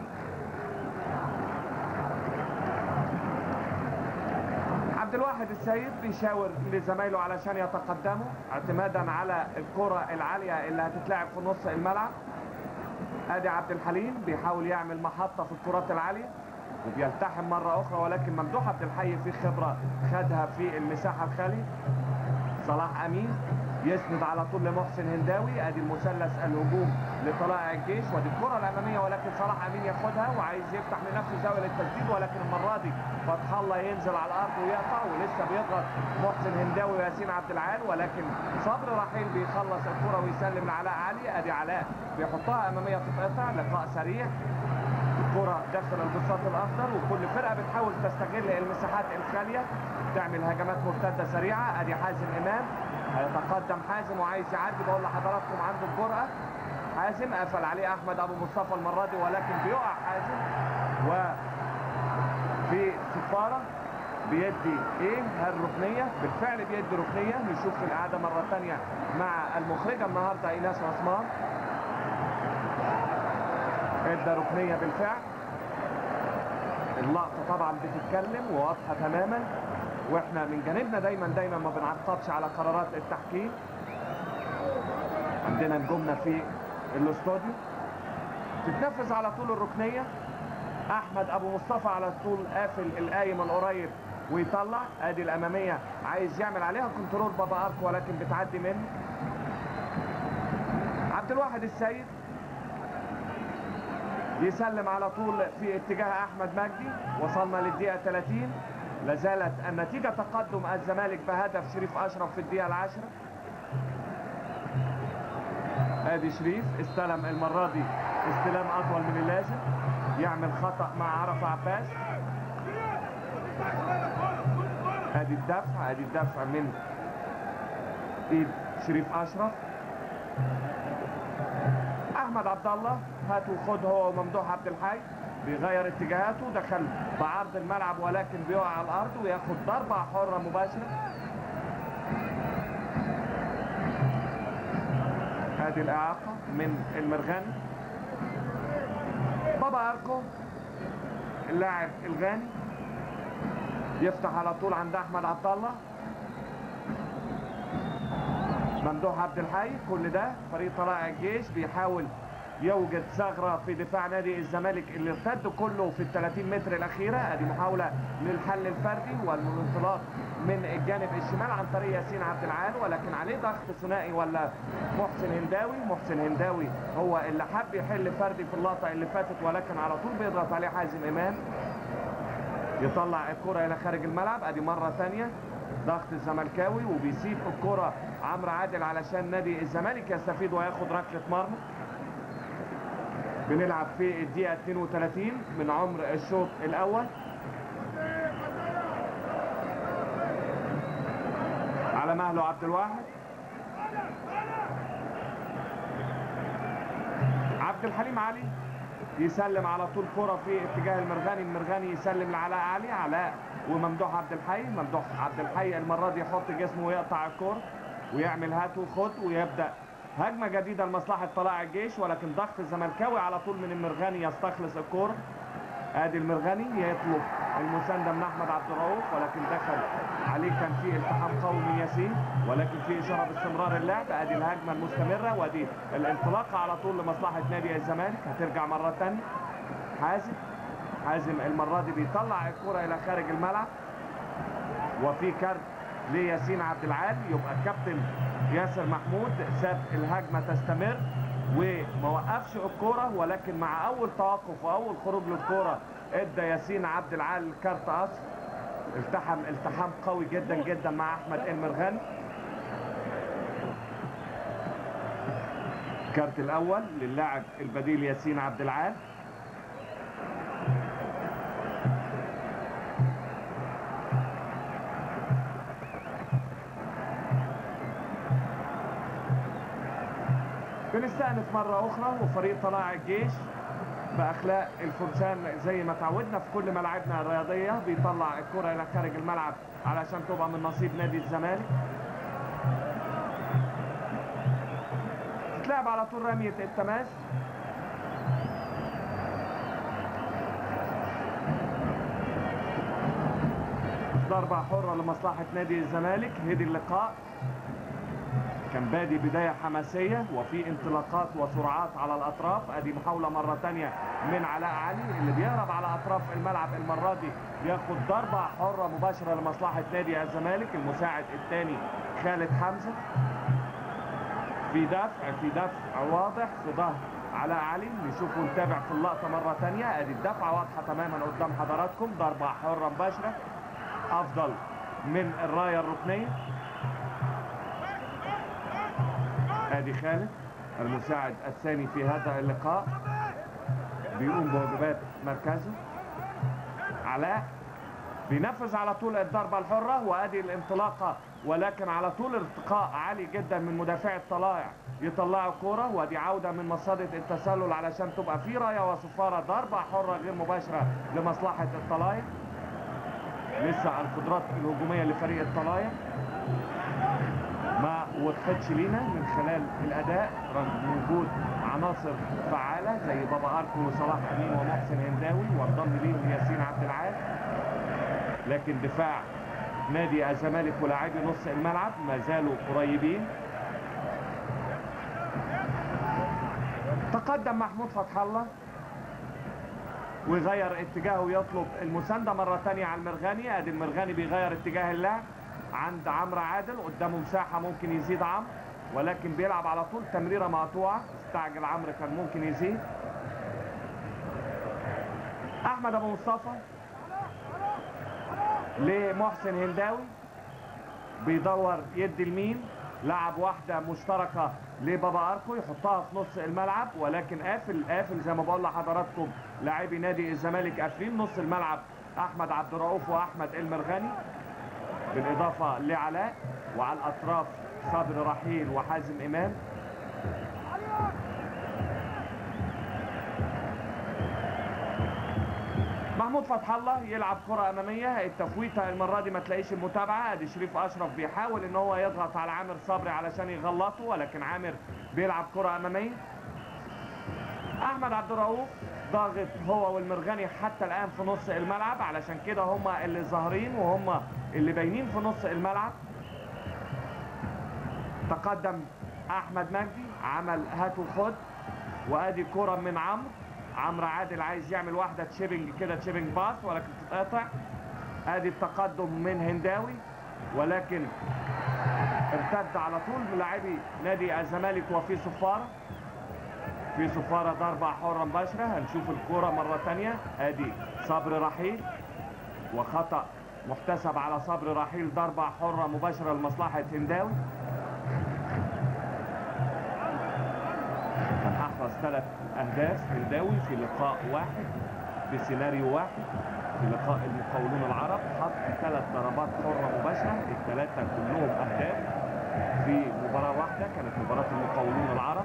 عبد الواحد السيد بيشاور لزمايله علشان يتقدموا اعتمادا على الكرة العالية اللي هتتلعب في نص الملعب ادي عبد الحليم بيحاول يعمل محطة في الكرات العالية وبيلتحم مرة أخرى ولكن ممدوح عبد الحي في خبرة خدها في المساحة الخالية صلاح أمين يسند على طول لمحسن هنداوي ادي المثلث الهجوم لطلائع الجيش ودي الكره الاماميه ولكن صلاح امين ياخدها وعايز يفتح لنفسه زاويه للتسديد ولكن المره دي فتح الله ينزل على الارض ويقطع ولسه بيضغط محسن هنداوي وياسين عبد العال ولكن صبر رحيل بيخلص الكره ويسلم لعلاء علي ادي علاء بيحطها اماميه تتقطع لقاء سريع الكرة داخل البساط الأخضر وكل فرقة بتحاول تستغل المساحات الخالية تعمل هجمات مرتدة سريعة ادي حازم إمام هيتقدم حازم وعايز يعدي بقول لحضراتكم عنده الجرأة حازم قفل عليه احمد ابو مصطفى المره دي ولكن بيقع حازم و في صفاره بيدي ايه الركنيه بالفعل بيدي ركنيه نشوف في الاعاده مره ثانيه مع المخرجه النهارده ايناس عثمان ادى ركنيه بالفعل اللقطه طبعا بتتكلم وواضحه تماما واحنا من جانبنا دايما دايما ما بنعقبش على قرارات التحكيم عندنا نجومنا في الاستوديو تتنفذ على طول الركنيه احمد ابو مصطفى على طول قافل القايم القريب ويطلع ادي الاماميه عايز يعمل عليها كنترول بابا ارك ولكن بتعدي منه عبد الواحد السيد يسلم على طول في اتجاه احمد مجدي وصلنا للدقيقه 30 لازالت النتيجه تقدم الزمالك بهدف شريف اشرف في الدقيقه العاشره ادي شريف استلم المره دي استلام اطول من اللازم يعمل خطا مع عرفه عباس ادي الدفع ادي الدفع من ايد شريف اشرف احمد عبد الله هات وخد هو وممدوح عبد الحي بيغير اتجاهاته دخل بعرض الملعب ولكن بيقع على الارض وياخد ضربه حره مباشره هذه الاعاقه من المرغني بابا اركو اللاعب الغاني يفتح على طول عند احمد عبد الله ممدوح عبد الحي كل ده فريق طلائع الجيش بيحاول يوجد ثغرة في دفاع نادي الزمالك اللي ارتد كله في ال 30 متر الأخيرة ادي محاولة للحل الفردي والانطلاق من الجانب الشمال عن طريق ياسين عبد العال ولكن عليه ضغط ثنائي ولا محسن هنداوي محسن هنداوي هو اللي حب يحل فردي في اللقطة اللي فاتت ولكن على طول بيضغط عليه حازم إمام يطلع الكرة إلى خارج الملعب ادي مرة ثانية ضغط الزملكاوي وبيسيب الكرة عمرو عادل علشان نادي الزمالك يستفيد وياخد ركلة مرمى بنلعب في الدقيقة 32 من عمر الشوط الأول على مهله عبد الواحد عبد الحليم علي يسلم على طول كرة في اتجاه المرغني المرغني يسلم لعلاء علي علاء وممدوح عبد الحي ممدوح عبد الحي المرة دي يحط جسمه ويقطع الكرة ويعمل هات وخد ويبدأ هجمة جديدة لمصلحة طلائع الجيش ولكن ضغط الزملكاوي على طول من المرغني يستخلص الكرة ادي المرغني يطلب المساندة من احمد عبد الرؤوف ولكن دخل عليه كان في التحام قوي من ياسين ولكن في اشاره باستمرار اللعب ادي الهجمه المستمره وادي الانطلاقه على طول لمصلحه نادي الزمالك هترجع مره ثانيه حازم حازم المره دي بيطلع الكره الى خارج الملعب وفي كارت لياسين عبد العال يبقى الكابتن ياسر محمود ساب الهجمه تستمر وما وقفش الكوره ولكن مع اول توقف واول خروج للكوره ادى ياسين عبد العال كارت اصفر التحم التحام قوي جدا جدا مع احمد المرغني الكارت الاول للاعب البديل ياسين عبد العال بنستأنف مرة أخرى وفريق طلائع الجيش بأخلاق الفرسان زي ما تعودنا في كل ملاعبنا الرياضية بيطلع الكرة إلى خارج الملعب علشان تبقى من نصيب نادي الزمالك تتلعب على طول رمية التماس ضربة حرة لمصلحة نادي الزمالك هدي اللقاء كان بادي بداية حماسية وفي انطلاقات وسرعات على الأطراف أدي محاولة مرة تانية من علاء علي اللي بيهرب على أطراف الملعب المرة دي ياخد ضربة حرة مباشرة لمصلحة نادي الزمالك المساعد الثاني خالد حمزة في دفع في دفع واضح في ظهر علاء علي نشوف ونتابع في اللقطة مرة تانية أدي الدفعة واضحة تماما قدام حضراتكم ضربة حرة مباشرة أفضل من الراية الركنية ادي خالد المساعد الثاني في هذا اللقاء بيقوم بواجبات مركزه علاء بينفذ على طول الضربة الحرة وادي الانطلاقة ولكن على طول ارتقاء عالي جدا من مدافع الطلائع يطلعوا كرة وادي عودة من مصادة التسلل علشان تبقى في راية وصفارة ضربة حرة غير مباشرة لمصلحة الطلائع لسه القدرات الهجومية لفريق الطلائع ما وضحتش لينا من خلال الاداء رغم وجود عناصر فعاله زي بابا اركو وصلاح امين ومحسن هنداوي وانضم ليهم ياسين عبد العال لكن دفاع نادي الزمالك ولاعبي نص الملعب ما زالوا قريبين تقدم محمود فتح الله ويغير اتجاهه ويطلب المسانده مره ثانيه على المرغني ادي المرغني بيغير اتجاه اللعب عند عمرو عادل قدامه مساحه ممكن يزيد عمرو ولكن بيلعب على طول تمريره مقطوعه استعجل عمرو كان ممكن يزيد احمد ابو مصطفى لمحسن هنداوي بيدور يدي لمين لعب واحده مشتركه لبابا اركو يحطها في نص الملعب ولكن قافل قافل زي ما بقول لحضراتكم لاعبي نادي الزمالك قافلين نص الملعب احمد عبد الرؤوف واحمد المرغني بالاضافه لعلاء وعلى الاطراف صابر رحيل وحازم امام محمود فتح الله يلعب كرة أمامية التفويتة المرة دي ما تلاقيش المتابعة ادي شريف أشرف بيحاول إن هو يضغط على عامر صبري علشان يغلطه ولكن عامر بيلعب كرة أمامية أحمد عبد الرؤوف ضاغط هو والمرغني حتى الآن في نص الملعب علشان كده هم اللي ظاهرين وهم اللي باينين في نص الملعب تقدم أحمد مجدي عمل هات وخد وادي كرة من عمرو عمرو عادل عايز يعمل واحده تشيبنج كده تشيبنج باس ولكن تتقطع ادي التقدم من هنداوي ولكن ارتد على طول من لاعبي نادي الزمالك وفي صفاره في صفاره ضربه حره مباشره هنشوف الكوره مره ثانيه ادي صبر رحيل وخطا محتسب على صبر رحيل ضربه حره مباشره لمصلحه هنداوي كان احرز ثلاث اهداف هنداوي في لقاء واحد بسيناريو واحد في لقاء المقاولون العرب حط ثلاث ضربات حره مباشره الثلاثه كلهم اهداف في مباراه واحده كانت مباراه المقاولون العرب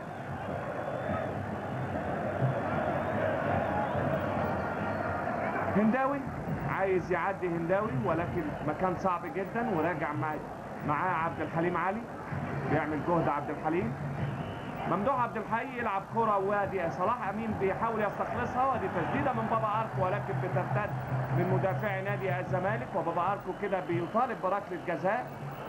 هنداوي عايز يعدي هنداوي ولكن مكان صعب جدا وراجع مع معاه عبد الحليم علي بيعمل جهد عبد الحليم ممدوح عبد الحي يلعب كرة وادي صلاح امين بيحاول يستخلصها وادي تسديده من بابا اركو ولكن بترتد من مدافعي نادي الزمالك وبابا اركو كده بيطالب بركله جزاء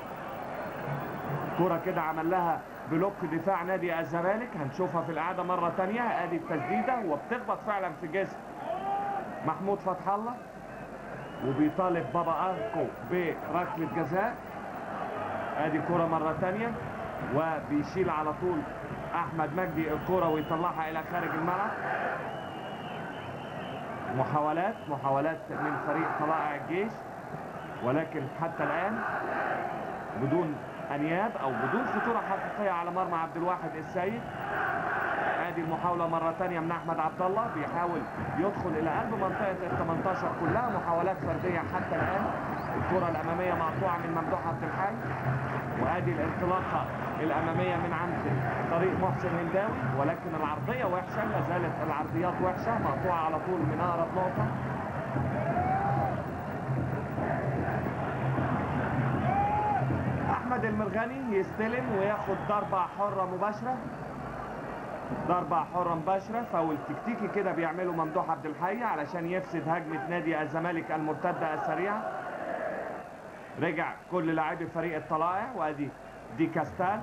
كرة كده عمل لها بلوك دفاع نادي الزمالك هنشوفها في الاعاده مره ثانيه ادي التسديده وبتخبط فعلا في جسم محمود فتح الله وبيطالب بابا اركو بركله جزاء ادي كرة مره ثانيه وبيشيل على طول احمد مجدي الكرة ويطلعها الى خارج الملعب محاولات محاولات من فريق طلائع الجيش ولكن حتى الان بدون انياب او بدون خطوره حقيقيه على مرمى عبد الواحد السيد ادي المحاوله مره ثانيه من احمد عبد الله بيحاول يدخل الى قلب منطقه ال 18 كلها محاولات فرديه حتى الان الكره الاماميه مقطوعه من ممدوح عبد الحي وادي الانطلاقه الاماميه من عند طريق محسن هنداوي ولكن العرضيه وحشه لا زالت العرضيات وحشه مقطوعه على طول من اقرب نقطه احمد المرغني يستلم وياخد ضربه حره مباشره ضربة حرة مباشرة فاول تكتيكي كده بيعمله ممدوح عبد الحي علشان يفسد هجمة نادي الزمالك المرتدة السريعة رجع كل لاعبي فريق الطلائع وادي دي كاستال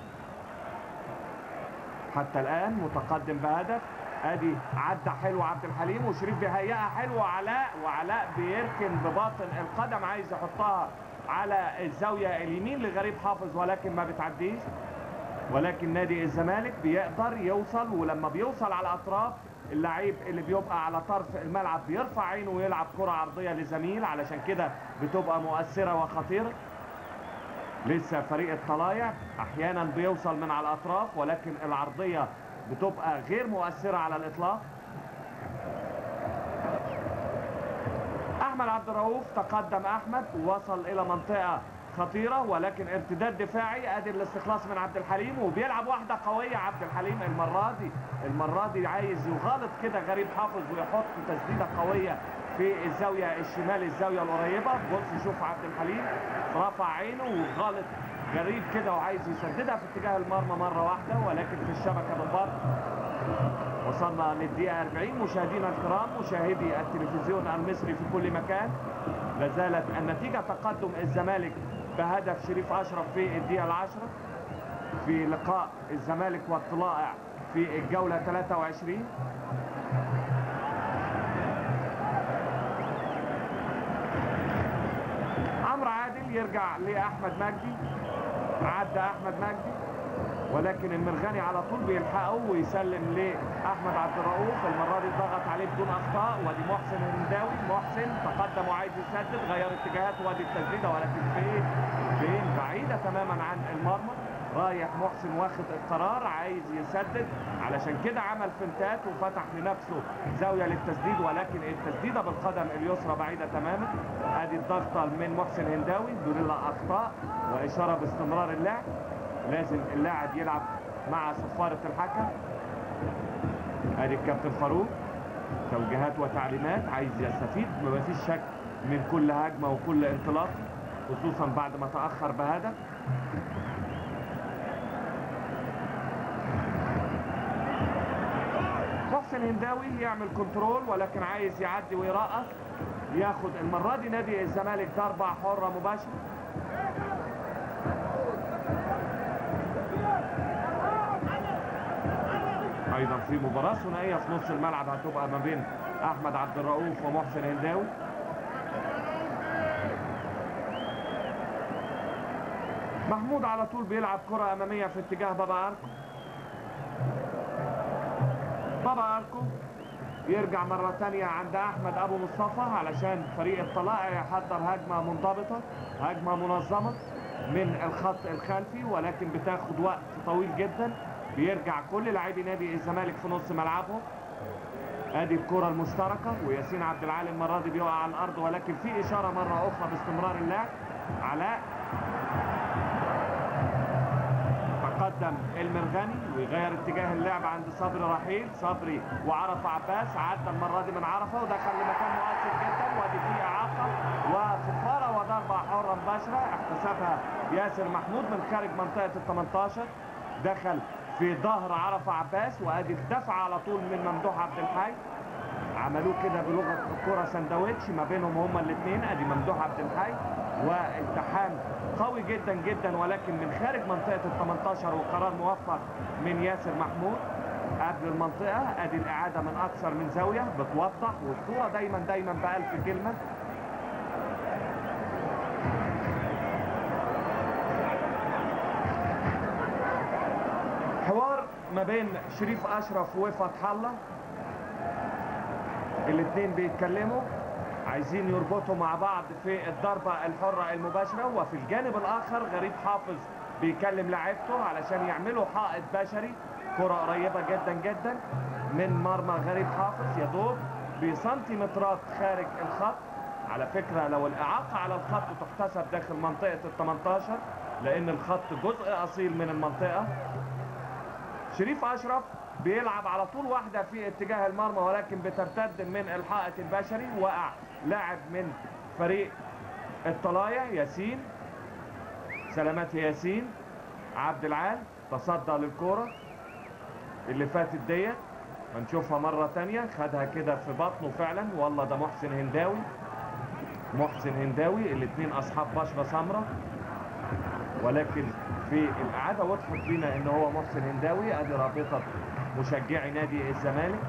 حتى الان متقدم بهدف ادي عدى حلو عبد الحليم وشريف بيهيئها حلو علاء وعلاء بيركن بباطن القدم عايز يحطها على الزاويه اليمين لغريب حافظ ولكن ما بتعديش ولكن نادي الزمالك بيقدر يوصل ولما بيوصل على الاطراف اللعيب اللي بيبقى على طرف الملعب بيرفع عينه ويلعب كرة عرضية لزميل علشان كده بتبقى مؤثرة وخطيرة لسه فريق الطلايع احيانا بيوصل من على الاطراف ولكن العرضية بتبقى غير مؤثرة على الاطلاق احمد عبد الرؤوف تقدم احمد ووصل الى منطقة خطيرة ولكن ارتداد دفاعي ادي الاستخلاص من عبد الحليم وبيلعب واحدة قوية عبد الحليم المرة دي المرة دي عايز يغالط كده غريب حافظ ويحط تسديدة قوية في الزاوية الشمال الزاوية القريبة بص شوف عبد الحليم رفع عينه وغالط غريب كده وعايز يسددها في اتجاه المرمى مرة واحدة ولكن في الشبكة بالبر وصلنا للدقيقة 40 مشاهدينا الكرام مشاهدي التلفزيون المصري في كل مكان لازالت النتيجة تقدم الزمالك بهدف شريف أشرف في الدقيقة العشرة في لقاء الزمالك والطلائع في الجولة 23 عمرو عادل يرجع لاحمد مجدي عدى احمد مجدي ولكن المرغني على طول بيلحقه ويسلم لاحمد عبد الرؤوف المره دي ضغط عليه بدون اخطاء وادي محسن الهنداوي محسن تقدم وعايز يسدد غير اتجاهاته وادي التسديده ولكن فين فين بعيده تماما عن المرمى رايح محسن واخد القرار عايز يسدد علشان كده عمل فنتات وفتح لنفسه زاويه للتسديد ولكن التسديده بالقدم اليسرى بعيده تماما ادي الضغطه من محسن هنداوي دون اخطاء واشاره باستمرار اللعب لازم اللاعب يلعب مع صفارة الحكم ادي الكابتن فاروق توجيهات وتعليمات عايز يستفيد ما فيش شك من كل هجمة وكل انطلاق خصوصا بعد ما تأخر بهدف محسن هنداوي يعمل كنترول ولكن عايز يعدي ويرقص ياخد المرة دي نادي الزمالك ضربة حرة مباشرة ايضا في مباراة ثنائية في نص الملعب هتبقى ما بين احمد عبد الرؤوف ومحسن هنداوي محمود على طول بيلعب كرة امامية في اتجاه بابا اركو بابا اركو يرجع مرة تانية عند احمد ابو مصطفى علشان فريق الطلائع يحضر هجمة منضبطة هجمة منظمة من الخط الخلفي ولكن بتاخد وقت طويل جدا بيرجع كل لاعبي نادي الزمالك في نص ملعبهم ادي الكرة المشتركة وياسين عبد العال المرة دي بيقع على الارض ولكن في اشارة مرة اخرى باستمرار اللعب علاء تقدم المرغني ويغير اتجاه اللعب عند صبري رحيل صبري وعرفة عباس عدى المرة دي من عرفة ودخل لمكان مؤثر جدا وادي فيه اعاقة وصفارة وضربة حرة مباشرة احتسبها ياسر محمود من خارج منطقة ال 18 دخل في ظهر عرفة عباس وادي الدفع على طول من ممدوح عبد الحي عملوه كده بلغه الكره سندوتش ما بينهم هما الاثنين ادي ممدوح عبد الحي والتحام قوي جدا جدا ولكن من خارج منطقه ال 18 وقرار موفق من ياسر محمود قبل المنطقه ادي الاعاده من اكثر من زاويه بتوضح والصوره دايما دايما بألف كلمه حوار ما بين شريف اشرف وفتح الله الاثنين بيتكلموا عايزين يربطوا مع بعض في الضربة الحرة المباشرة وفي الجانب الآخر غريب حافظ بيكلم لاعبته علشان يعملوا حائط بشري كرة قريبة جدا جدا من مرمى غريب حافظ يا دوب بسنتيمترات خارج الخط على فكرة لو الإعاقة على الخط تحتسب داخل منطقة ال 18 لأن الخط جزء أصيل من المنطقة شريف أشرف بيلعب على طول واحدة في اتجاه المرمى ولكن بترتد من الحائط البشري وقع لاعب من فريق الطلايع ياسين سلامات ياسين عبد العال تصدى للكرة اللي فاتت ديت هنشوفها مرة تانية خدها كده في بطنه فعلا والله ده محسن هنداوي محسن هنداوي الاثنين اصحاب بشرة سمراء ولكن في الاعادة وضحت لنا ان هو محسن هنداوي ادي رابطة مشجعي نادي الزمالك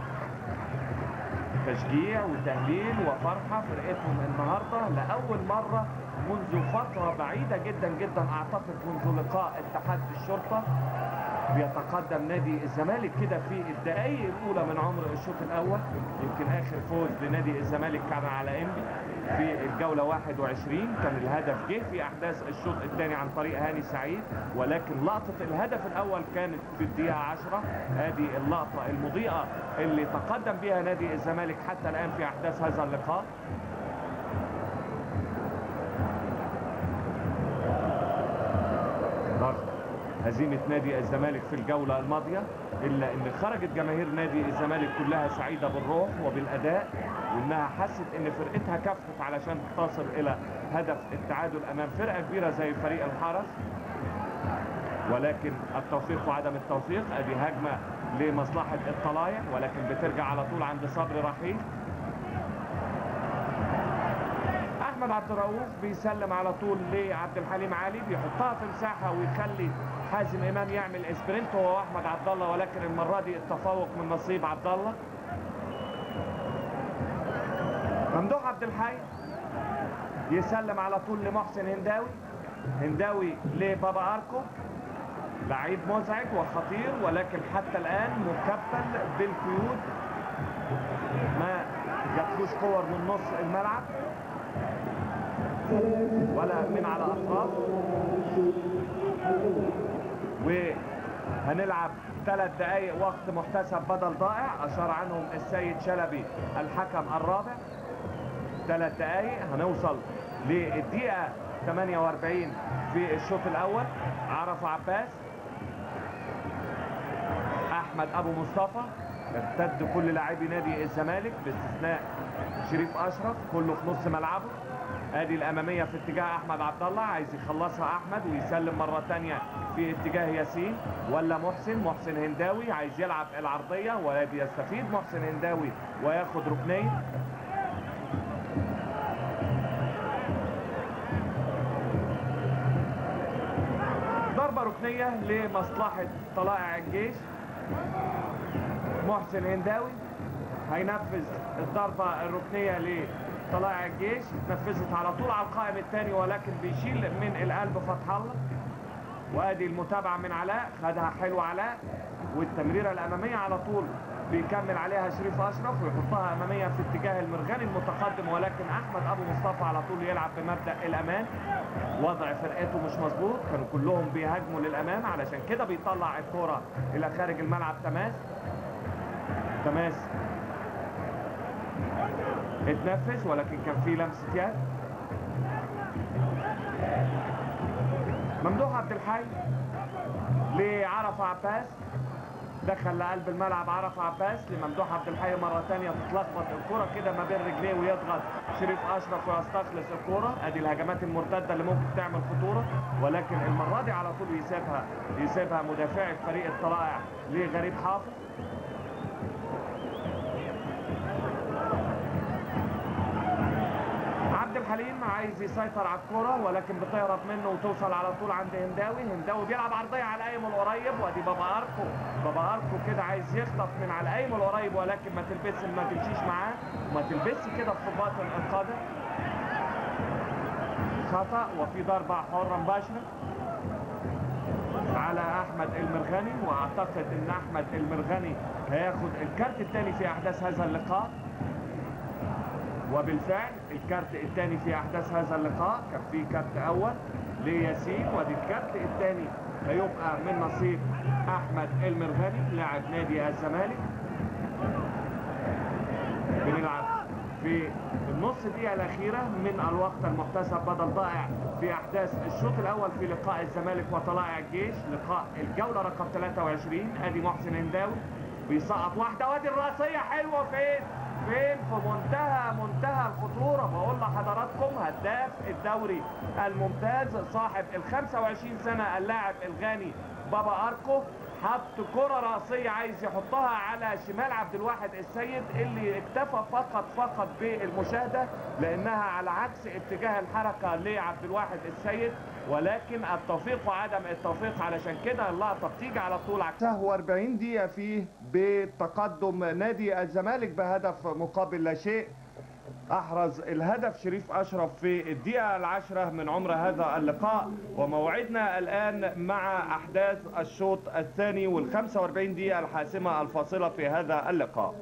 تشجيع وتهليل وفرحة فرقتهم النهاردة لأول مرة منذ فترة بعيدة جدا جدا أعتقد منذ لقاء اتحاد الشرطة بيتقدم نادي الزمالك كده في الدقائق الأولى من عمر الشوط الأول يمكن آخر فوز لنادي الزمالك كان على إنبي في الجولة 21 كان الهدف جه في أحداث الشوط الثاني عن طريق هاني سعيد ولكن لقطة الهدف الأول كانت في الدقيقة 10 هذه اللقطة المضيئة اللي تقدم بها نادي الزمالك حتى الآن في أحداث هذا اللقاء ضغط هزيمة نادي الزمالك في الجولة الماضية إلا أن خرجت جماهير نادي الزمالك كلها سعيدة بالروح وبالأداء وأنها حست أن فرقتها كفت علشان تصل إلى هدف التعادل أمام فرقة كبيرة زي فريق الحرس ولكن التوفيق وعدم التوفيق ادي هجمة لمصلحة الطلايع ولكن بترجع على طول عند صبري رحيل احمد عبد الرؤوف بيسلم على طول لعبد الحليم علي بيحطها في مساحه ويخلي حازم امام يعمل اسبرنت هو واحمد عبد الله ولكن المره دي التفوق من نصيب عبد الله ممدوح عبد الحي يسلم على طول لمحسن هنداوي هنداوي لبابا اركو لعيب مزعج وخطير ولكن حتى الان مكفل بالقيود ما جاتلوش كور من نص الملعب ولا من على اطراف وهنلعب ثلاث دقائق وقت محتسب بدل ضائع اشار عنهم السيد شلبي الحكم الرابع ثلاث دقائق هنوصل للدقيقة 48 في الشوط الأول عرف عباس أحمد أبو مصطفى ارتد كل لاعبي نادي الزمالك باستثناء شريف أشرف كله في نص ملعبه ادي الاماميه في اتجاه احمد عبد الله عايز يخلصها احمد ويسلم مره ثانيه في اتجاه ياسين ولا محسن محسن هنداوي عايز يلعب العرضيه وادي يستفيد محسن هنداوي وياخد ركنيه ضربة ركنية لمصلحة طلائع الجيش محسن هنداوي هينفذ الضربة الركنية لطلائع الجيش اتنفذت على طول على القائم الثاني ولكن بيشيل من القلب فتح الله وادي المتابعة من علاء خدها حلو علاء والتمريرة الأمامية على طول بيكمل عليها شريف أشرف ويحطها أمامية في اتجاه المرغني المتقدم ولكن أحمد أبو مصطفى على طول يلعب بمبدأ الأمان وضع فرقته مش مظبوط كانوا كلهم بيهاجموا للأمام علشان كده بيطلع الكرة إلى خارج الملعب تماس تماس اتنفذ ولكن كان في لمسة يد ممدوح عبد الحي لعرف عباس دخل لقلب الملعب عرف عباس لممدوح عبد الحي مره ثانيه تتلخبط الكره كده ما بين رجليه ويضغط شريف اشرف ويستخلص الكره ادي الهجمات المرتده اللي ممكن تعمل خطوره ولكن المره دي على طول يسيبها يسيبها مدافعي فريق الطلائع لغريب حافظ عبد الحليم عايز يسيطر على الكرة ولكن بتهرب منه وتوصل على طول عند هنداوي هنداوي بيلعب عرضية على القايم القريب وادي بابا اركو بابا اركو كده عايز يخطف من على القايم القريب ولكن ما تلبس ما تمشيش معاه وما تلبسش كده في باطن القدم خطأ وفي ضربة حرة مباشرة على احمد المرغني واعتقد ان احمد المرغني هياخد الكارت الثاني في احداث هذا اللقاء وبالفعل الكارت الثاني في احداث هذا اللقاء كان في كارت اول لياسين ودي الكارت الثاني هيبقى من نصيب احمد المرغني لاعب نادي الزمالك بنلعب في النص دقيقة الأخيرة من الوقت المحتسب بدل ضائع في أحداث الشوط الأول في لقاء الزمالك وطلائع الجيش لقاء الجولة رقم 23 أدي محسن هنداوي بيسقط واحدة وادي الرأسية حلوة فين؟ فين في منتهى منتهى الخطورة بقول لحضراتكم هداف الدوري الممتاز صاحب ال 25 سنة اللاعب الغاني بابا أركو حط كرة رأسية عايز يحطها على شمال عبد الواحد السيد اللي اكتفى فقط فقط بالمشاهدة لأنها على عكس اتجاه الحركة لعبد الواحد السيد ولكن التوفيق وعدم التوفيق علشان كده اللقطة بتيجي على طول عكسها و40 دقيقة فيه بتقدم نادي الزمالك بهدف مقابل لا شيء احرز الهدف شريف اشرف في الدقيقة العاشرة من عمر هذا اللقاء وموعدنا الان مع احداث الشوط الثاني وال 45 دقيقة الحاسمة الفاصلة في هذا اللقاء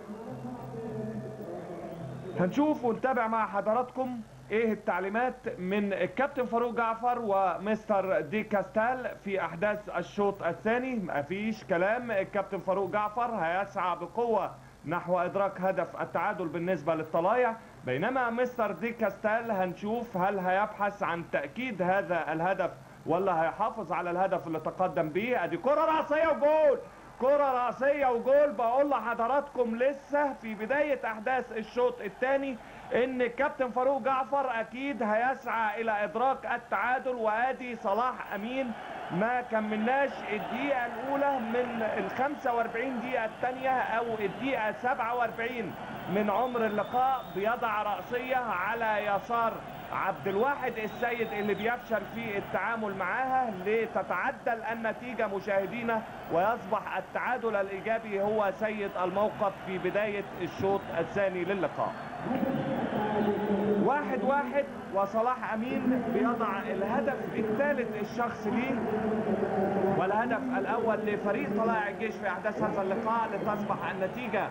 هنشوف ونتابع مع حضراتكم ايه التعليمات من الكابتن فاروق جعفر ومستر دي كاستال في احداث الشوط الثاني مفيش كلام الكابتن فاروق جعفر هيسعى بقوة نحو ادراك هدف التعادل بالنسبة للطلايع بينما مستر دي كاستال هنشوف هل هيبحث عن تأكيد هذا الهدف ولا هيحافظ على الهدف اللي تقدم به ادي كرة رأسية وجول كرة رأسية وجول بقول لحضراتكم لسه في بداية احداث الشوط الثاني ان كابتن فاروق جعفر اكيد هيسعى الى ادراك التعادل وادي صلاح امين ما كملناش الدقيقة الاولى من ال 45 دقيقة الثانية او الدقيقة 47 من عمر اللقاء بيضع رأسية على يسار عبد الواحد السيد اللي بيفشل في التعامل معاها لتتعدل النتيجة مشاهدينا ويصبح التعادل الإيجابي هو سيد الموقف في بداية الشوط الثاني للقاء واحد واحد وصلاح امين بيضع الهدف الثالث الشخص ليه والهدف الاول لفريق طلائع الجيش في احداث هذا اللقاء لتصبح النتيجه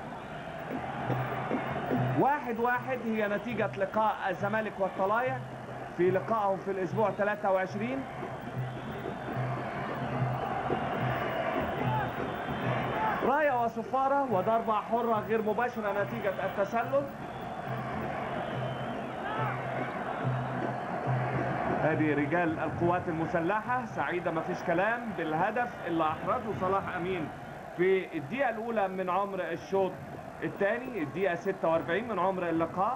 واحد واحد هي نتيجة لقاء الزمالك والطلائع في لقائهم في الاسبوع 23 راية وصفارة وضربة حرة غير مباشرة نتيجة التسلل هذه رجال القوات المسلحة سعيدة ما فيش كلام بالهدف اللي أحرزه صلاح أمين في الدقيقة الأولى من عمر الشوط الثاني الدقيقة 46 من عمر اللقاء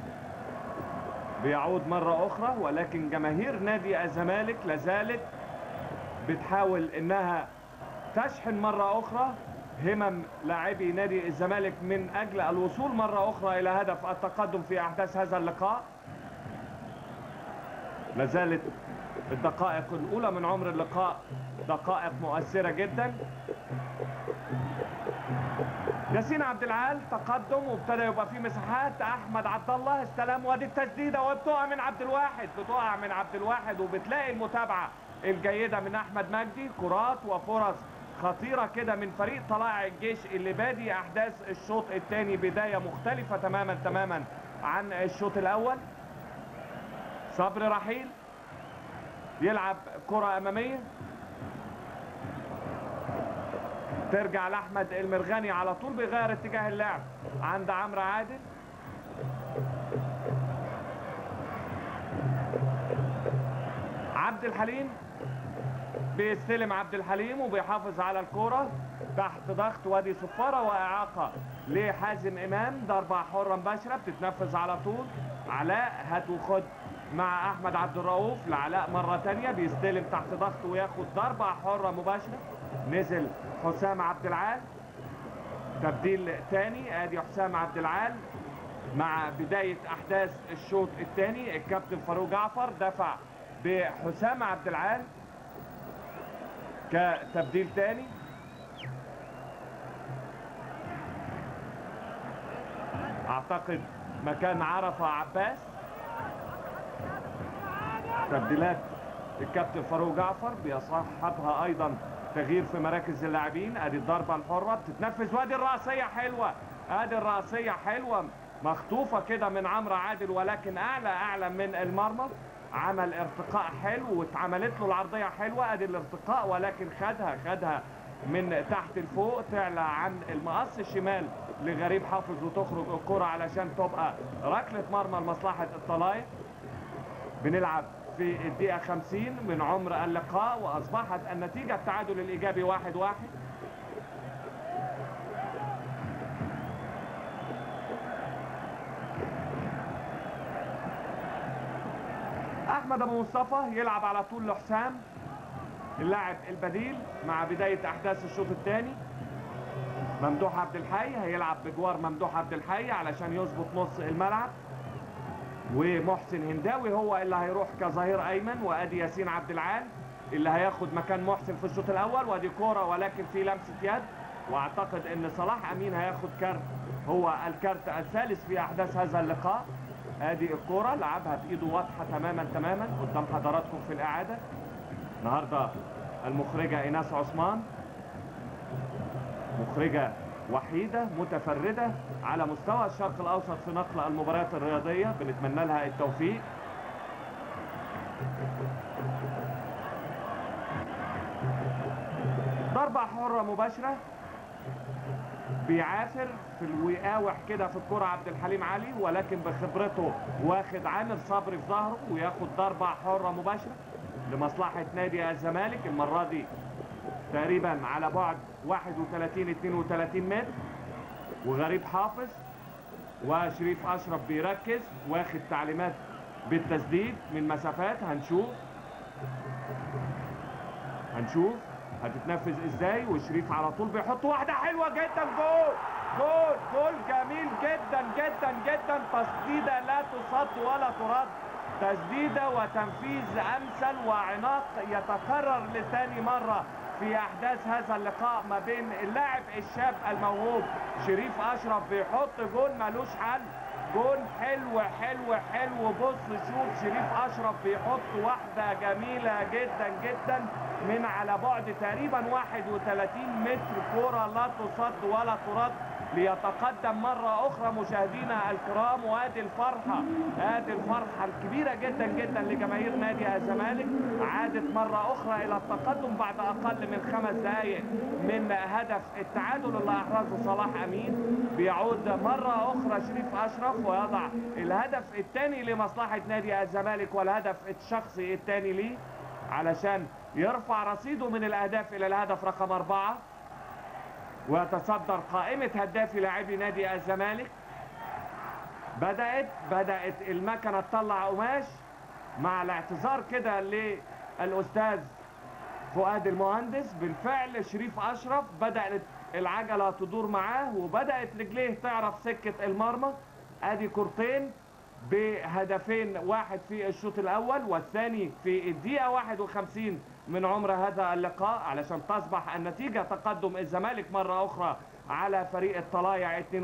بيعود مرة أخرى ولكن جماهير نادي الزمالك لازالت بتحاول إنها تشحن مرة أخرى همم لاعبي نادي الزمالك من أجل الوصول مرة أخرى إلى هدف التقدم في أحداث هذا اللقاء لازالت الدقائق الأولى من عمر اللقاء دقائق مؤثرة جدا ياسين عبد العال تقدم وابتدى يبقى فيه مساحات احمد عبد الله استلم وادي التسديده وبتقع من عبد الواحد بتقع من عبد الواحد وبتلاقي المتابعه الجيده من احمد مجدي كرات وفرص خطيره كده من فريق طلائع الجيش اللي بادي احداث الشوط الثاني بدايه مختلفه تماما تماما عن الشوط الاول صبري رحيل يلعب كره اماميه ترجع لاحمد المرغني على طول بيغير اتجاه اللعب عند عمرو عادل عبد الحليم بيستلم عبد الحليم وبيحافظ على الكرة تحت ضغط وادي صفارة وإعاقة لحازم إمام ضربة حرة مباشرة بتتنفذ على طول علاء هات وخد مع أحمد عبد الرؤوف لعلاء مرة تانية بيستلم تحت ضغط وياخد ضربة حرة مباشرة نزل حسام عبد العال تبديل تاني ادي حسام عبد العال مع بداية احداث الشوط الثاني الكابتن فاروق جعفر دفع بحسام عبد العال كتبديل تاني اعتقد مكان عرفة عباس تبديلات الكابتن فاروق جعفر بيصاحبها ايضا تغيير في مراكز اللاعبين ادي الضربه الحره بتتنفذ وادي الراسيه حلوه ادي الراسيه حلوه مخطوفه كده من عمرو عادل ولكن اعلى اعلى من المرمى عمل ارتقاء حلو واتعملت له العرضيه حلوه ادي الارتقاء ولكن خدها خدها من تحت لفوق تعلى عن المقص الشمال لغريب حافظ وتخرج الكره علشان تبقى ركله مرمى لمصلحه الطلايق بنلعب في الدقيقة 50 من عمر اللقاء وأصبحت النتيجة التعادل الإيجابي واحد واحد أحمد أبو مصطفى يلعب على طول لحسام اللاعب البديل مع بداية أحداث الشوط الثاني ممدوح عبد الحي هيلعب بجوار ممدوح عبد الحي علشان يظبط نص الملعب ومحسن هنداوي هو اللي هيروح كظهير ايمن وادي ياسين عبد العال اللي هياخد مكان محسن في الشوط الاول وادي كوره ولكن في لمسه يد واعتقد ان صلاح امين هياخد كارت هو الكارت الثالث في احداث هذا اللقاء ادي الكوره لعبها بايده واضحه تماما تماما قدام حضراتكم في الاعاده النهارده المخرجه ايناس عثمان مخرجه وحيدة متفردة على مستوى الشرق الأوسط في نقل المباريات الرياضية بنتمنى لها التوفيق ضربة حرة مباشرة بيعافر في الوقاوح كده في الكرة عبد الحليم علي ولكن بخبرته واخد عامر صبري في ظهره وياخد ضربة حرة مباشرة لمصلحة نادي الزمالك المرة دي تقريبا على بعد 31 32 متر وغريب حافظ وشريف اشرف بيركز واخد تعليمات بالتسديد من مسافات هنشوف هنشوف هتتنفذ ازاي وشريف على طول بيحط واحده حلوه جدا جول جول جول جميل جدا جدا جدا تسديده لا تصد ولا ترد تسديده وتنفيذ امثل وعناق يتكرر لثاني مره في احداث هذا اللقاء ما بين اللاعب الشاب الموهوب شريف اشرف بيحط جول ملوش حل جون حلو حلو حلو بص شوف شريف اشرف بيحط واحده جميله جدا جدا من على بعد تقريبا 31 متر كره لا تصد ولا ترد ليتقدم مرة أخرى مشاهدينا الكرام وادي الفرحة ادي الفرحة الكبيرة جدا جدا لجماهير نادي الزمالك عادت مرة أخرى إلى التقدم بعد أقل من خمس دقائق من هدف التعادل اللي أحرزه صلاح أمين بيعود مرة أخرى شريف أشرف ويضع الهدف الثاني لمصلحة نادي الزمالك والهدف الشخصي الثاني ليه علشان يرفع رصيده من الأهداف إلى الهدف رقم أربعة ويتصدر قائمة هدافي لاعبي نادي الزمالك بدأت بدأت المكنة تطلع قماش مع الاعتذار كده للأستاذ فؤاد المهندس بالفعل شريف أشرف بدأت العجلة تدور معاه وبدأت رجليه تعرف سكة المرمى ادي كورتين بهدفين واحد في الشوط الاول والثاني في الدقيقة 51 من عمر هذا اللقاء علشان تصبح النتيجة تقدم الزمالك مرة اخرى على فريق الطلايع 2-1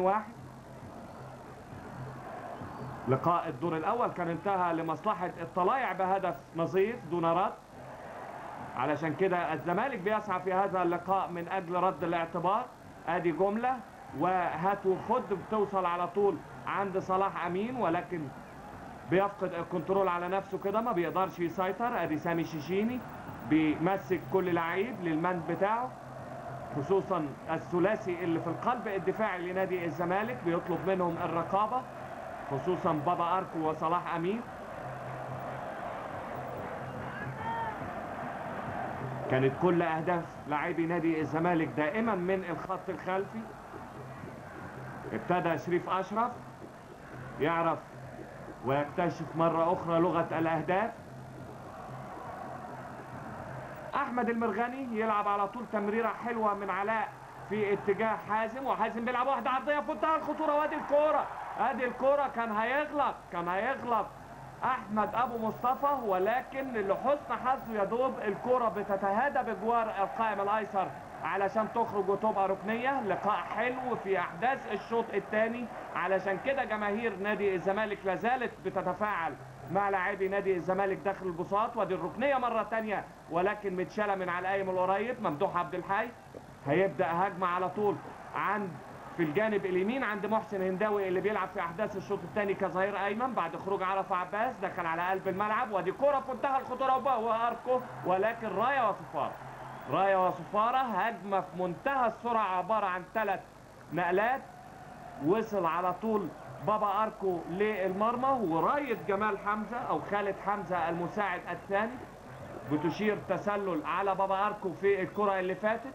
لقاء الدور الاول كان انتهى لمصلحة الطلايع بهدف نظيف دون رد علشان كده الزمالك بيسعى في هذا اللقاء من اجل رد الاعتبار ادي جملة وهات وخد بتوصل على طول عند صلاح امين ولكن بيفقد الكنترول على نفسه كده ما بيقدرش يسيطر ادي سامي شيشيني بيمسك كل لعيب للمند بتاعه خصوصا الثلاثي اللي في القلب الدفاعي لنادي الزمالك بيطلب منهم الرقابة خصوصا بابا اركو وصلاح امين كانت كل اهداف لاعبي نادي الزمالك دائما من الخط الخلفي ابتدى شريف اشرف يعرف ويكتشف مرة اخرى لغة الاهداف احمد المرغني يلعب على طول تمريرة حلوة من علاء في اتجاه حازم وحازم بيلعب واحدة عرضية في منتهى الخطورة وادي الكورة ادي الكورة كان هيغلط كان هيغلط احمد ابو مصطفى ولكن لحسن حظه يا دوب الكرة بتتهادى بجوار القائم الايسر علشان تخرج وتبقى ركنية لقاء حلو في احداث الشوط الثاني علشان كده جماهير نادي الزمالك لازالت بتتفاعل مع لاعبي نادي الزمالك داخل البساط ودي الركنية مرة تانية ولكن متشالة من على القايم القريب ممدوح عبد الحي هيبدأ هجمة على طول عند في الجانب اليمين عند محسن هنداوي اللي بيلعب في احداث الشوط الثاني كظهير ايمن بعد خروج عرفه عباس دخل على قلب الملعب ودي كره في منتهى الخطوره واركو ولكن رايه وصفاره رايه وصفاره هجمه في منتهى السرعه عباره عن ثلاث نقلات وصل على طول بابا اركو للمرمى ورايه جمال حمزه او خالد حمزه المساعد الثاني بتشير تسلل على بابا اركو في الكره اللي فاتت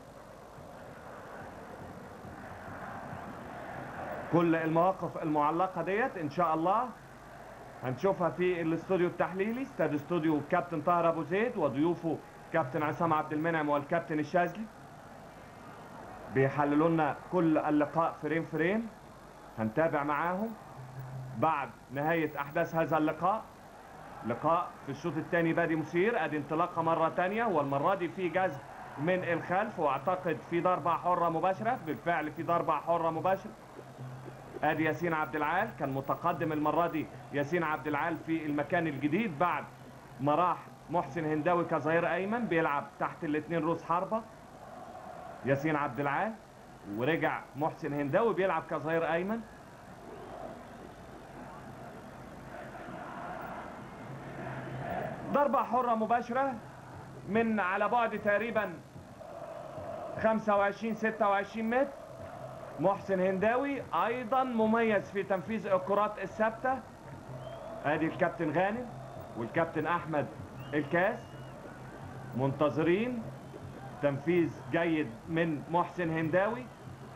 كل المواقف المعلقة ديت ان شاء الله هنشوفها في الاستوديو التحليلي استاد استوديو كابتن طاهر ابو زيد وضيوفه كابتن عصام عبد المنعم والكابتن الشاذلي بيحللوا لنا كل اللقاء فريم فريم هنتابع معاهم بعد نهاية احداث هذا اللقاء لقاء في الشوط الثاني بادي مثير ادي انطلاقه مرة تانية والمرة دي في جذب من الخلف واعتقد في ضربة حرة مباشرة بالفعل في ضربة حرة مباشرة ادي ياسين عبد العال كان متقدم المرة دي ياسين عبد العال في المكان الجديد بعد ما راح محسن هنداوي كظهير ايمن بيلعب تحت الاثنين روس حربة ياسين عبد العال ورجع محسن هنداوي بيلعب كظهير ايمن ضربة حرة مباشرة من على بعد تقريبا 25 26 متر محسن هنداوي ايضا مميز في تنفيذ الكرات الثابته ادي الكابتن غانم والكابتن احمد الكاس منتظرين تنفيذ جيد من محسن هنداوي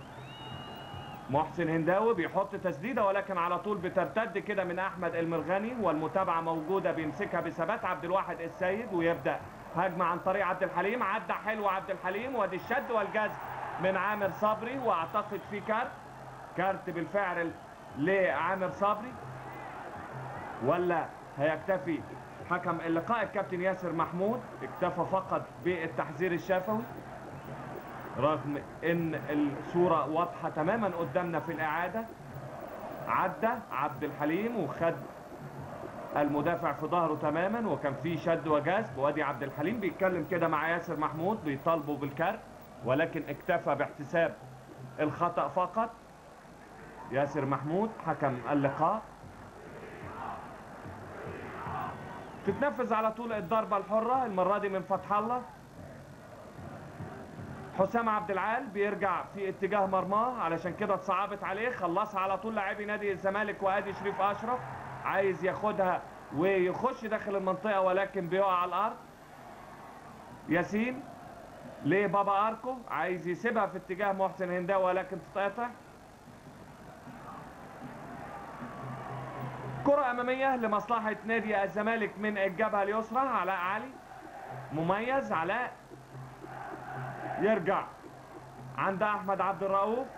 محسن هنداوي بيحط تسديده ولكن على طول بترتد كده من احمد المرغني والمتابعه موجوده بيمسكها بثبات عبد الواحد السيد ويبدا هجمه عن طريق عبد الحليم عدى حلو عبد الحليم وادي الشد والجذب من عامر صبري واعتقد في كارت كارت بالفعل لعامر صبري ولا هيكتفي حكم اللقاء الكابتن ياسر محمود اكتفى فقط بالتحذير الشفوي رغم ان الصورة واضحة تماما قدامنا في الاعادة عدى عبد الحليم وخد المدافع في ظهره تماما وكان في شد وجذب وادي عبد الحليم بيتكلم كده مع ياسر محمود بيطالبه بالكارت ولكن اكتفى باحتساب الخطأ فقط ياسر محمود حكم اللقاء تتنفذ على طول الضربة الحرة المرة دي من فتح الله حسام عبد العال بيرجع في اتجاه مرماه علشان كده اتصعبت عليه خلصها على طول لاعبي نادي الزمالك وادي شريف اشرف عايز ياخدها ويخش داخل المنطقة ولكن بيقع على الارض ياسين لبابا اركو عايز يسيبها في اتجاه محسن هنداوي ولكن تتقطع كرة أمامية لمصلحة نادي الزمالك من الجبهة اليسرى علاء علي مميز علاء يرجع عند أحمد عبد الرؤوف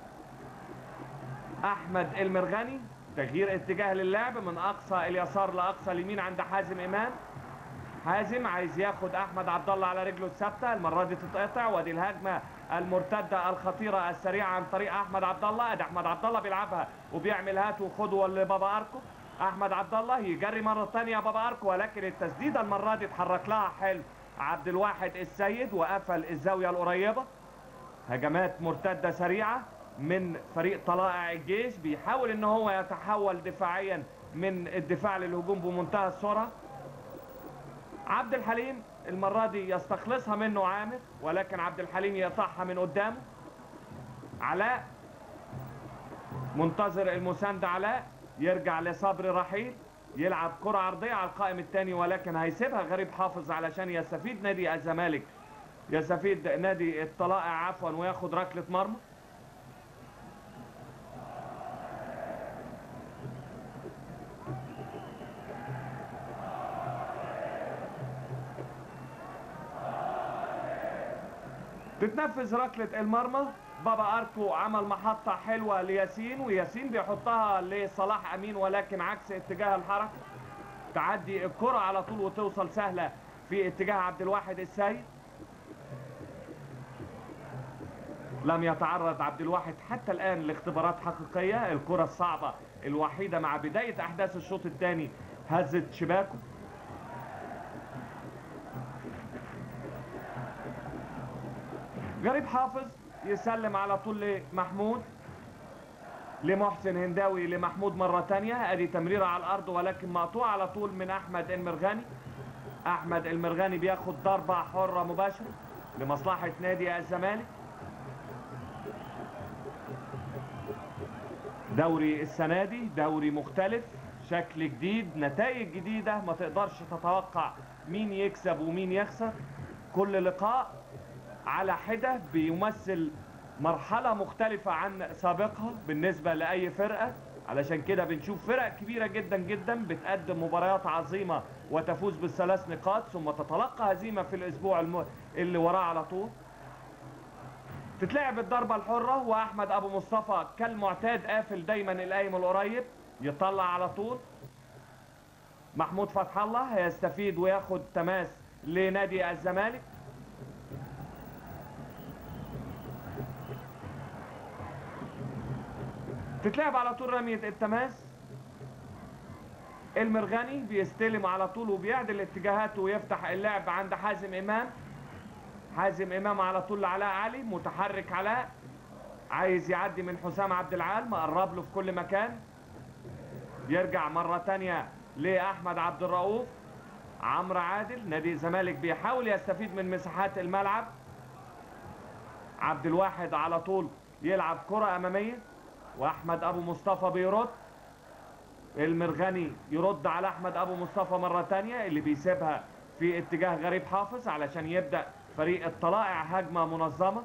أحمد المرغني تغيير اتجاه للعب من أقصى اليسار لأقصى اليمين عند حازم إمام حازم عايز ياخد احمد عبد الله على رجله الثابته المره دي تتقطع وادي الهجمه المرتده الخطيره السريعه عن طريق احمد عبد الله ادي احمد عبد الله بيلعبها وبيعمل هات وخدوه لبابا اركو احمد عبد الله يجري مره ثانيه بابا اركو ولكن التسديده المره دي اتحرك لها حلو عبد الواحد السيد وقفل الزاويه القريبه هجمات مرتده سريعه من فريق طلائع الجيش بيحاول ان هو يتحول دفاعيا من الدفاع للهجوم بمنتهى السرعه عبد الحليم المرة دي يستخلصها منه عامر ولكن عبد الحليم يقطعها من قدامه علاء منتظر المساندة علاء يرجع لصبر رحيل يلعب كرة عرضية على القائم الثاني ولكن هيسيبها غريب حافظ علشان يستفيد نادي الزمالك يستفيد نادي الطلائع عفوا وياخد ركلة مرمى تتنفذ ركلة المرمى بابا اركو عمل محطة حلوة لياسين وياسين بيحطها لصلاح امين ولكن عكس اتجاه الحركة تعدي الكرة على طول وتوصل سهلة في اتجاه عبد الواحد السيد لم يتعرض عبد الواحد حتى الآن لاختبارات حقيقية الكرة الصعبة الوحيدة مع بداية أحداث الشوط الثاني هزت شباكه غريب حافظ يسلم على طول لمحمود لمحسن هنداوي لمحمود مرة تانية ادي تمريرة على الارض ولكن مقطوع على طول من احمد المرغني احمد المرغني بياخد ضربة حرة مباشرة لمصلحة نادي الزمالك دوري السنة دي دوري مختلف شكل جديد نتائج جديدة ما تقدرش تتوقع مين يكسب ومين يخسر كل لقاء على حدة بيمثل مرحلة مختلفة عن سابقها بالنسبة لأي فرقة علشان كده بنشوف فرق كبيرة جدا جدا بتقدم مباريات عظيمة وتفوز بالثلاث نقاط ثم تتلقى هزيمة في الأسبوع الم... اللي وراه على طول تتلعب الضربة الحرة وأحمد أبو مصطفى كالمعتاد قافل دايما القايم القريب يطلع على طول محمود فتح الله هيستفيد وياخد تماس لنادي الزمالك تتلعب على طول رمية التماس المرغني بيستلم على طول وبيعدل اتجاهاته ويفتح اللعب عند حازم امام حازم امام على طول لعلاء علي متحرك علاء عايز يعدي من حسام عبد العال مقرب له في كل مكان يرجع مرة تانية لأحمد عبد الرؤوف عمرو عادل نادي الزمالك بيحاول يستفيد من مساحات الملعب عبد الواحد على طول يلعب كرة أمامية واحمد ابو مصطفى بيرد المرغني يرد على احمد ابو مصطفى مرة تانية اللي بيسيبها في اتجاه غريب حافظ علشان يبدأ فريق الطلائع هجمة منظمة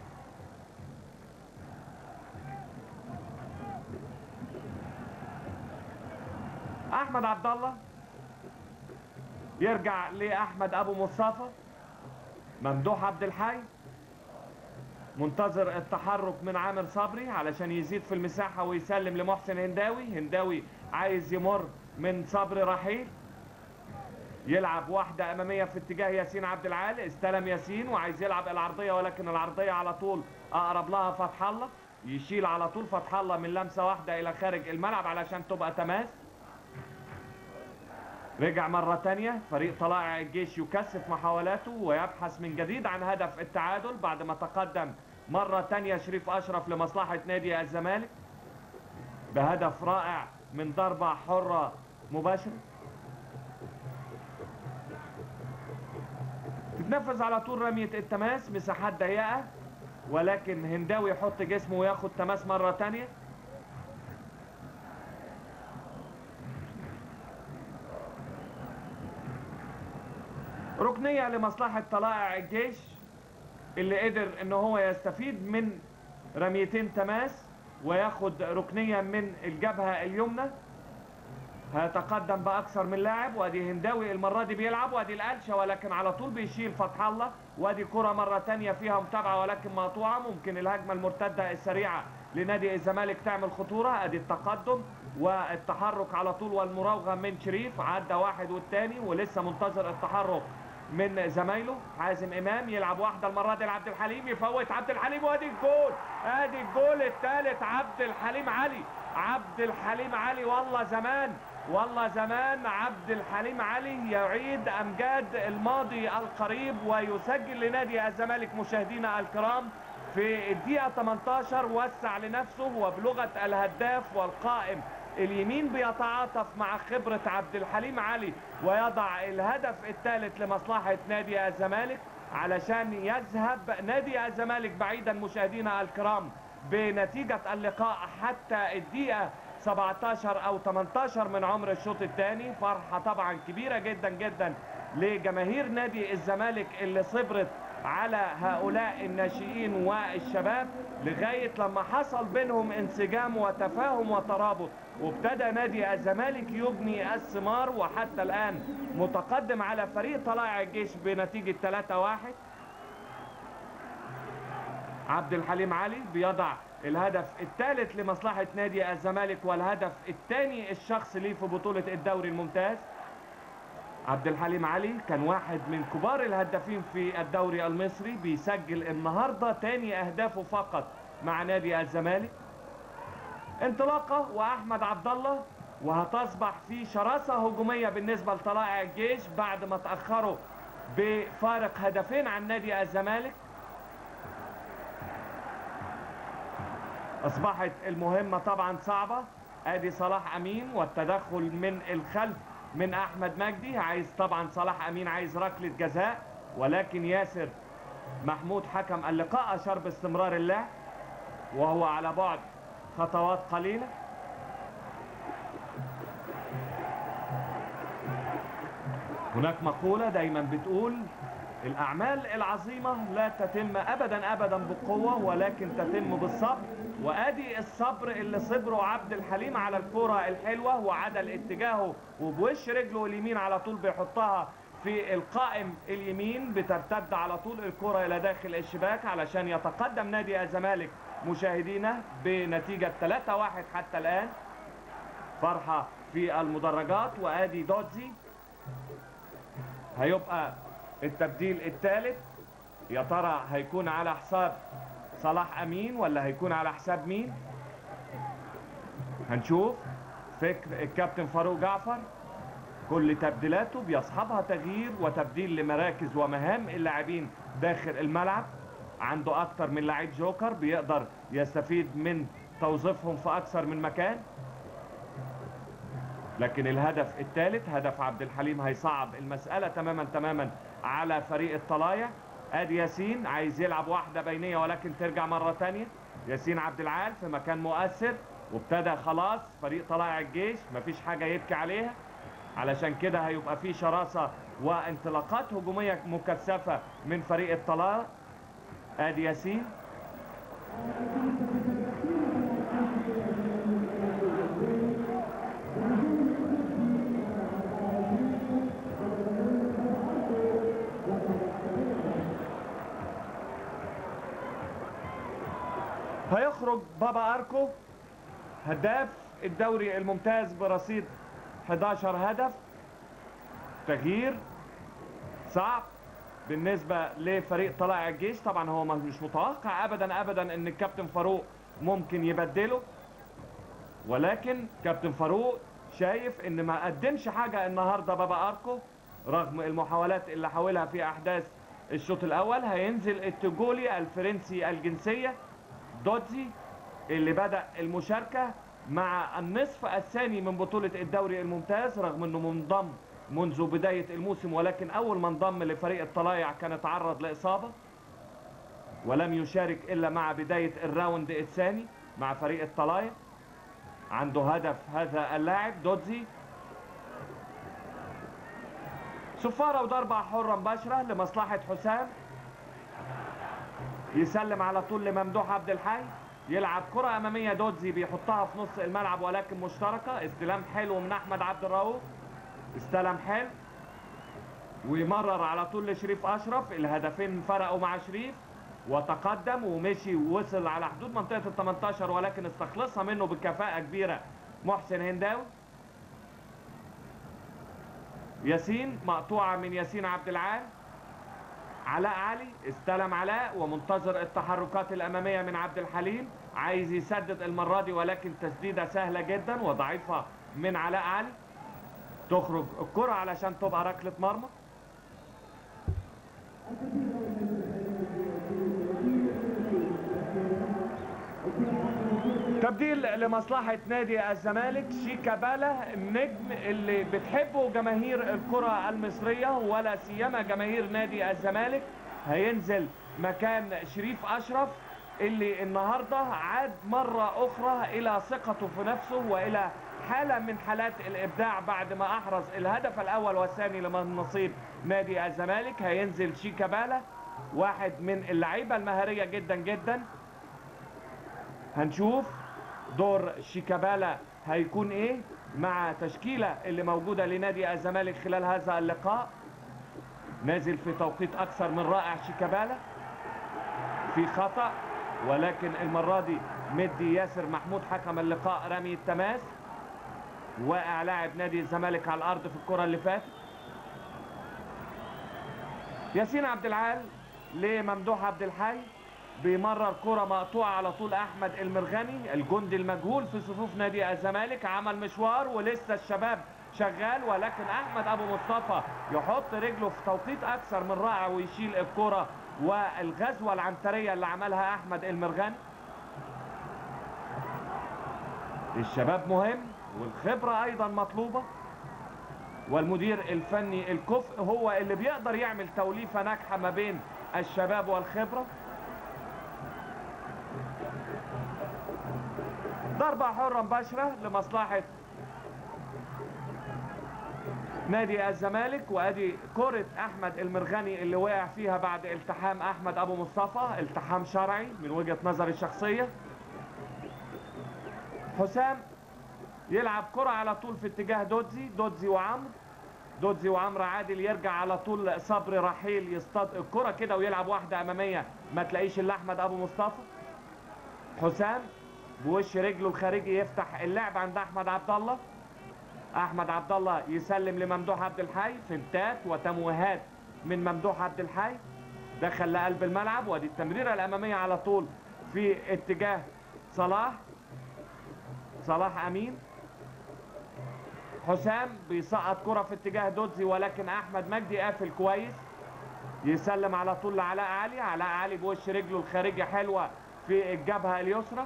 احمد عبد الله يرجع لاحمد ابو مصطفى ممدوح عبد الحي منتظر التحرك من عامر صبري علشان يزيد في المساحة ويسلم لمحسن هنداوي هنداوي عايز يمر من صبري رحيل يلعب واحدة أمامية في اتجاه ياسين عبد العال استلم ياسين وعايز يلعب العرضية ولكن العرضية على طول أقرب لها فتح الله يشيل على طول فتح الله من لمسه واحده الى خارج الملعب علشان تبقى تماس رجع مرة تانية فريق طلائع الجيش يكثف محاولاته ويبحث من جديد عن هدف التعادل بعد ما تقدم مرة تانية شريف أشرف لمصلحة نادي الزمالك بهدف رائع من ضربة حرة مباشرة تتنفذ على طول رمية التماس مساحات ضيقة ولكن هنداوي يحط جسمه وياخد تماس مرة تانية ركنية لمصلحة طلائع الجيش اللي قدر ان هو يستفيد من رميتين تماس وياخد ركنية من الجبهة اليمنى هيتقدم باكثر من لاعب وادي هنداوي المرة دي بيلعب وادي القلشة ولكن على طول بيشيل فتح الله وادي كرة مرة تانية فيها متابعة ولكن مقطوعة ممكن الهجمة المرتدة السريعة لنادي الزمالك تعمل خطورة ادي التقدم والتحرك على طول والمراوغة من شريف عدى واحد والتاني ولسه منتظر التحرك من زمايله حازم امام يلعب واحده المره دي لعبد الحليم يفوت عبد الحليم وادي الجول ادي الجول الثالث عبد الحليم علي عبد الحليم علي والله زمان والله زمان عبد الحليم علي يعيد امجاد الماضي القريب ويسجل لنادي الزمالك مشاهدينا الكرام في الدقيقه 18 وسع لنفسه وبلغه الهداف والقائم اليمين بيتعاطف مع خبرة عبد الحليم علي ويضع الهدف الثالث لمصلحة نادي الزمالك علشان يذهب نادي الزمالك بعيدا مشاهدينا الكرام بنتيجة اللقاء حتى الدقيقة 17 او 18 من عمر الشوط الثاني فرحة طبعا كبيرة جدا جدا لجماهير نادي الزمالك اللي صبرت على هؤلاء الناشئين والشباب لغاية لما حصل بينهم انسجام وتفاهم وترابط وابتدى نادي الزمالك يبني الثمار وحتى الآن متقدم على فريق طلائع الجيش بنتيجة 3-1 عبد الحليم علي بيضع الهدف الثالث لمصلحة نادي الزمالك والهدف الثاني الشخص ليه في بطولة الدوري الممتاز عبد الحليم علي كان واحد من كبار الهدافين في الدوري المصري بيسجل النهارده تاني اهدافه فقط مع نادي الزمالك انطلاقه واحمد عبد الله وهتصبح في شراسه هجوميه بالنسبه لطلائع الجيش بعد ما تاخروا بفارق هدفين عن نادي الزمالك اصبحت المهمه طبعا صعبه ادي صلاح امين والتدخل من الخلف من احمد مجدي عايز طبعا صلاح امين عايز ركله جزاء ولكن ياسر محمود حكم اللقاء اشار باستمرار اللعب وهو على بعد خطوات قليله هناك مقوله دايما بتقول الاعمال العظيمه لا تتم ابدا ابدا بالقوه ولكن تتم بالصبر وادي الصبر اللي صبره عبد الحليم على الكرة الحلوة وعدل اتجاهه وبوش رجله اليمين على طول بيحطها في القائم اليمين بترتد على طول الكرة الى داخل الشباك علشان يتقدم نادي الزمالك مشاهدينا بنتيجة 3-1 حتى الان فرحة في المدرجات وادي دوتزي هيبقى التبديل الثالث يا ترى هيكون على حساب صلاح امين ولا هيكون على حساب مين هنشوف فكر الكابتن فاروق جعفر كل تبديلاته بيصحبها تغيير وتبديل لمراكز ومهام اللاعبين داخل الملعب عنده اكتر من لعيب جوكر بيقدر يستفيد من توظيفهم في اكثر من مكان لكن الهدف الثالث هدف عبد الحليم هيصعب المسألة تماما تماما على فريق الطلايع ادي ياسين عايز يلعب واحدة بينية ولكن ترجع مرة تانية ياسين عبد العال في مكان مؤثر وابتدى خلاص فريق طلائع الجيش مفيش حاجة يبكي عليها علشان كده هيبقى في شراسة وانطلاقات هجومية مكثفة من فريق الطلائع ادي ياسين هيخرج بابا اركو هداف الدوري الممتاز برصيد 11 هدف تغيير صعب بالنسبة لفريق طلائع الجيش طبعا هو مش متوقع ابدا ابدا ان الكابتن فاروق ممكن يبدله ولكن كابتن فاروق شايف ان ما قدمش حاجة النهاردة بابا اركو رغم المحاولات اللي حاولها في احداث الشوط الاول هينزل التجولي الفرنسي الجنسية دوتزي اللي بدأ المشاركة مع النصف الثاني من بطولة الدوري الممتاز رغم انه منضم منذ بداية الموسم ولكن اول ما انضم لفريق الطلايع كان اتعرض لاصابة ولم يشارك الا مع بداية الراوند الثاني مع فريق الطلايع عنده هدف هذا اللاعب دوتزي صفارة وضربة حرة مباشرة لمصلحة حسام يسلم على طول لممدوح عبد الحي يلعب كرة أمامية دوتزي بيحطها في نص الملعب ولكن مشتركة استلام حلو من أحمد عبد الرؤوف استلم حلو ويمرر على طول لشريف أشرف الهدفين فرقوا مع شريف وتقدم ومشي ووصل على حدود منطقة ال 18 ولكن استخلصها منه بكفاءة كبيرة محسن هنداوي ياسين مقطوعة من ياسين عبد العال علاء علي استلم علاء ومنتظر التحركات الأمامية من عبد الحليم عايز يسدد المرة دي ولكن تسديدة سهلة جدا وضعيفة من علاء علي تخرج الكرة علشان تبقى ركلة مرمى تبديل لمصلحة نادي الزمالك شيكابالا النجم اللي بتحبه جماهير الكرة المصرية ولا سيما جماهير نادي الزمالك هينزل مكان شريف أشرف اللي النهاردة عاد مرة أخرى إلى ثقته في نفسه وإلى حالة من حالات الإبداع بعد ما أحرز الهدف الأول والثاني لمن نصيب نادي الزمالك هينزل شيكابالا واحد من اللعيبة المهارية جدا جدا هنشوف دور شيكابالا هيكون ايه مع تشكيلة اللي موجودة لنادي الزمالك خلال هذا اللقاء نازل في توقيت اكثر من رائع شيكابالا في خطأ ولكن المرة دي مدي ياسر محمود حكم اللقاء رمي التماس واقع لاعب نادي الزمالك على الارض في الكرة اللي فاتت ياسين عبد العال لممدوح عبد الحي بيمرر كرة مقطوعة على طول أحمد المرغني الجندي المجهول في صفوف نادي الزمالك عمل مشوار ولسه الشباب شغال ولكن أحمد أبو مصطفى يحط رجله في توقيت أكثر من رائع ويشيل الكرة والغزوة العنترية اللي عملها أحمد المرغني الشباب مهم والخبرة أيضا مطلوبة والمدير الفني الكفء هو اللي بيقدر يعمل توليفة ناجحة ما بين الشباب والخبرة ضربة حرة مباشرة لمصلحة نادي الزمالك وادي كرة احمد المرغني اللي وقع فيها بعد التحام احمد ابو مصطفى التحام شرعي من وجهة نظري الشخصية حسام يلعب كرة على طول في اتجاه دوتزي دوتزي وعمرو دوتزي وعمرو عادل يرجع على طول صبري رحيل يصطاد الكرة كده ويلعب واحدة امامية ما تلاقيش الا احمد ابو مصطفى حسام بوش رجله الخارجي يفتح اللعب عند احمد عبد الله احمد عبد الله يسلم لممدوح عبد الحي فنتات وتمويهات من ممدوح عبد الحي دخل لقلب الملعب وادي التمريره الاماميه على طول في اتجاه صلاح صلاح امين حسام بيسقط كرة في اتجاه دوتزي ولكن احمد مجدي قافل كويس يسلم على طول لعلاء علي علاء علي بوش رجله الخارجي حلوة في الجبهة اليسرى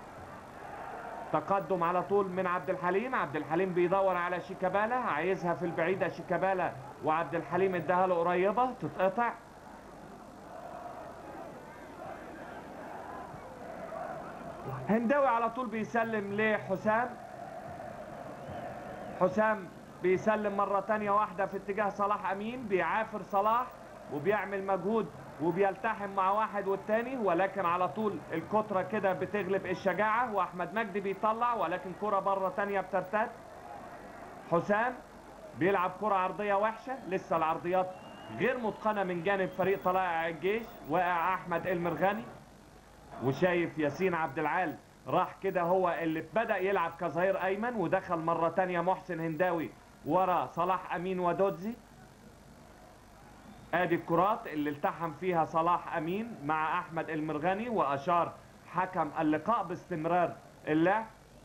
تقدم على طول من عبد الحليم عبد الحليم بيدور على شيكابالا عايزها في البعيدة شيكابالا وعبد الحليم اداها له قريبة تتقطع هنداوي على طول بيسلم لحسام حسام بيسلم مرة تانية واحدة في اتجاه صلاح أمين بيعافر صلاح وبيعمل مجهود وبيلتحم مع واحد والتاني ولكن على طول الكترة كده بتغلب الشجاعة وأحمد مجدي بيطلع ولكن كرة مرة تانية بترتد حسام بيلعب كرة عرضية وحشة لسه العرضيات غير متقنة من جانب فريق طلائع الجيش واقع أحمد المرغني وشايف ياسين عبد العال راح كده هو اللي بدأ يلعب كظهير أيمن ودخل مرة تانية محسن هنداوي ورا صلاح أمين ودودزي ادي الكرات اللي التحم فيها صلاح أمين مع أحمد المرغني وأشار حكم اللقاء باستمرار اللعب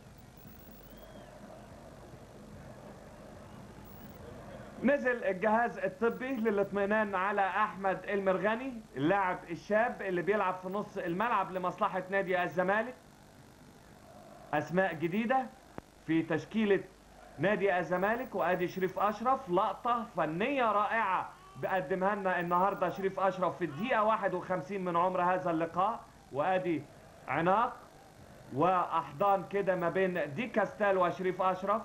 نزل الجهاز الطبي للاطمئنان على احمد المرغني اللاعب الشاب اللي بيلعب في نص الملعب لمصلحة نادي الزمالك اسماء جديدة في تشكيلة نادي الزمالك وادي شريف اشرف لقطة فنية رائعة بقدمها لنا النهاردة شريف اشرف في الدقيقة 51 من عمر هذا اللقاء وادي عناق واحضان كده ما بين دي كاستال وشريف اشرف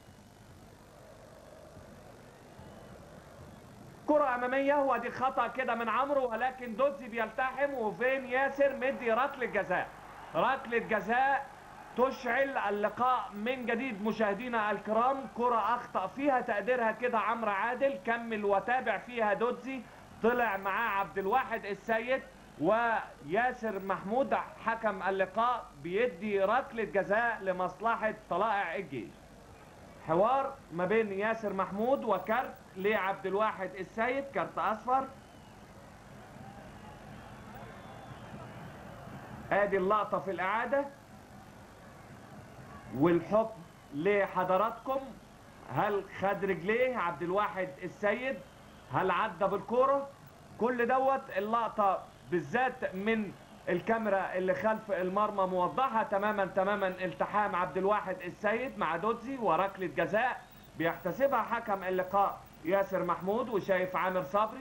كرة أمامية وادي خطأ كده من عمرو ولكن دوتزي بيلتحم وفين ياسر مدي ركلة جزاء ركلة جزاء تشعل اللقاء من جديد مشاهدينا الكرام كرة أخطأ فيها تقديرها كده عمرو عادل كمل وتابع فيها دوتزي طلع معاه عبد الواحد السيد وياسر محمود حكم اللقاء بيدي ركلة جزاء لمصلحة طلائع الجيش حوار ما بين ياسر محمود وكارت لعبد الواحد السيد كارت اصفر ادي اللقطة في الاعادة والحكم لحضراتكم هل خد رجليه عبد الواحد السيد هل عدى بالكورة كل دوت اللقطة بالذات من الكاميرا اللي خلف المرمى موضحة تماما تماما التحام عبد الواحد السيد مع دوتزي وركلة جزاء بيحتسبها حكم اللقاء ياسر محمود وشايف عامر صبري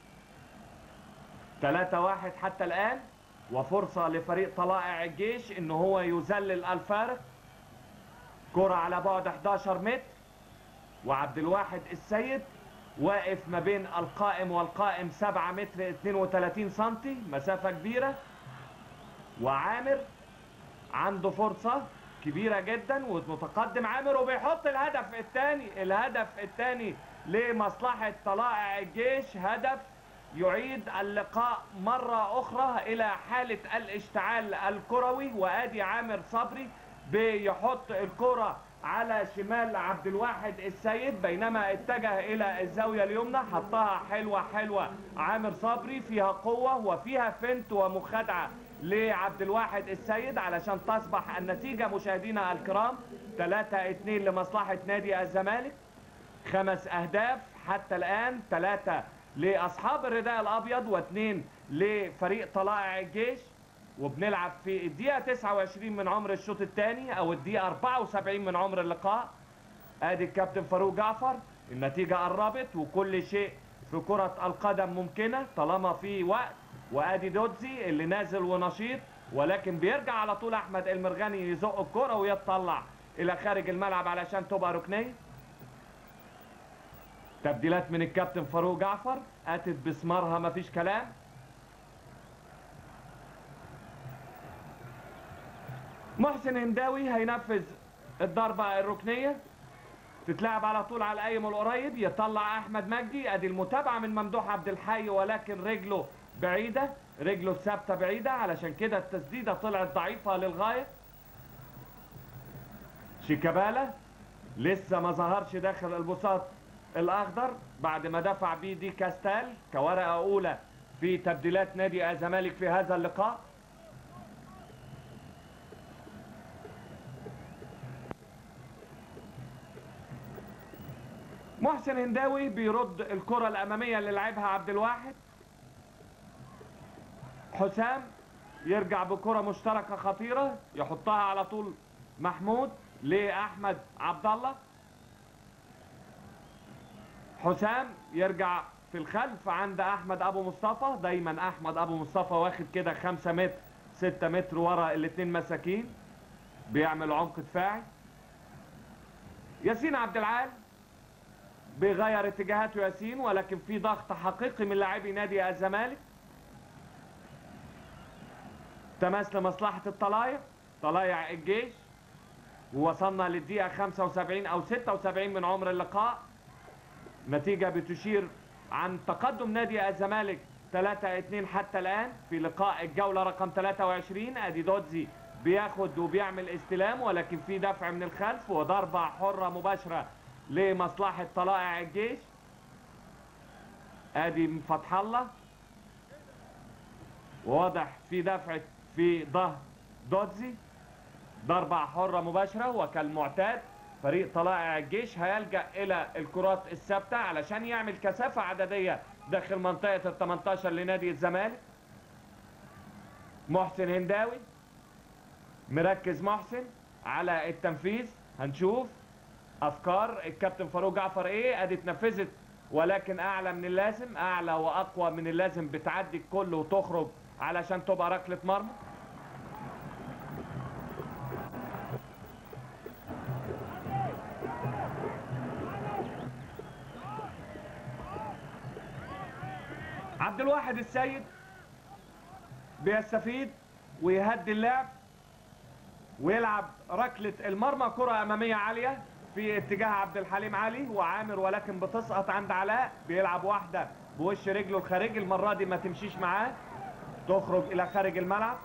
3 واحد حتى الآن وفرصة لفريق طلائع الجيش ان هو يذلل الفارق كرة على بعد 11 متر وعبد الواحد السيد واقف ما بين القائم والقائم 7 متر 32 سنتي مسافة كبيرة وعامر عنده فرصة كبيرة جدا ومتقدم عامر وبيحط الهدف الثاني الهدف الثاني لمصلحة طلائع الجيش هدف يعيد اللقاء مرة أخرى إلى حالة الاشتعال الكروي وآدي عامر صبري بيحط الكرة على شمال عبد الواحد السيد بينما اتجه إلى الزاوية اليمنى حطها حلوة حلوة عامر صبري فيها قوة وفيها فنت ومخادعة لعبد الواحد السيد علشان تصبح النتيجة مشاهدينا الكرام 3-2 لمصلحة نادي الزمالك خمس أهداف حتى الآن ثلاثة لأصحاب الرداء الأبيض واثنين لفريق طلائع الجيش وبنلعب في الدقيقة 29 من عمر الشوط الثاني أو الدقيقة 74 من عمر اللقاء ادي الكابتن فاروق جعفر النتيجة قربت وكل شيء في كرة القدم ممكنة طالما في وقت وادي دوتزي اللي نازل ونشيط ولكن بيرجع على طول احمد المرغني يزق الكرة ويطلع الى خارج الملعب علشان تبقى ركنية تبديلات من الكابتن فاروق جعفر اتت بثمارها مفيش كلام محسن هنداوي هينفذ الضربة الركنية تتلعب على طول على القايم القريب يطلع احمد مجدي ادي المتابعة من ممدوح عبد الحي ولكن رجله بعيدة رجله الثابتة بعيدة علشان كده التسديدة طلعت ضعيفة للغاية شيكابالا لسه ما ظهرش داخل البساط الاخضر بعد ما دفع بيه دي كاستال كورقة اولى في تبديلات نادي الزمالك في هذا اللقاء محسن هنداوي بيرد الكرة الأمامية اللي لعبها عبد الواحد حسام يرجع بكرة مشتركة خطيرة يحطها على طول محمود لأحمد عبد الله حسام يرجع في الخلف عند أحمد أبو مصطفى دايما أحمد أبو مصطفى واخد كده خمسة متر ستة متر ورا الاتنين مساكين بيعمل عمق دفاعي ياسين عبد العال بيغير اتجاهاته ياسين ولكن في ضغط حقيقي من لاعبي نادي الزمالك تماس لمصلحة الطلايع طلايع الجيش ووصلنا للدقيقة 75 أو 76 من عمر اللقاء نتيجة بتشير عن تقدم نادي الزمالك 3-2 حتى الآن في لقاء الجولة رقم 23 أدي دوتزي بياخد وبيعمل استلام ولكن في دفع من الخلف وضربة حرة مباشرة لمصلحة طلائع الجيش ادي فتح الله وواضح في دفع في ظهر دودزي ضربة حرة مباشرة وكالمعتاد فريق طلائع الجيش هيلجأ إلى الكرات الثابتة علشان يعمل كثافة عددية داخل منطقة ال 18 لنادي الزمالك محسن هنداوي مركز محسن على التنفيذ هنشوف افكار الكابتن فاروق جعفر ايه ادي اتنفذت ولكن اعلى من اللازم اعلى واقوى من اللازم بتعدي الكل وتخرج علشان تبقى ركله مرمى عبد الواحد السيد بيستفيد ويهدي اللعب ويلعب ركلة المرمى كرة أمامية عالية في اتجاه عبد الحليم علي وعامر ولكن بتسقط عند علاء بيلعب واحدة بوش رجله الخارجي المرة دي ما تمشيش معاه تخرج إلى خارج الملعب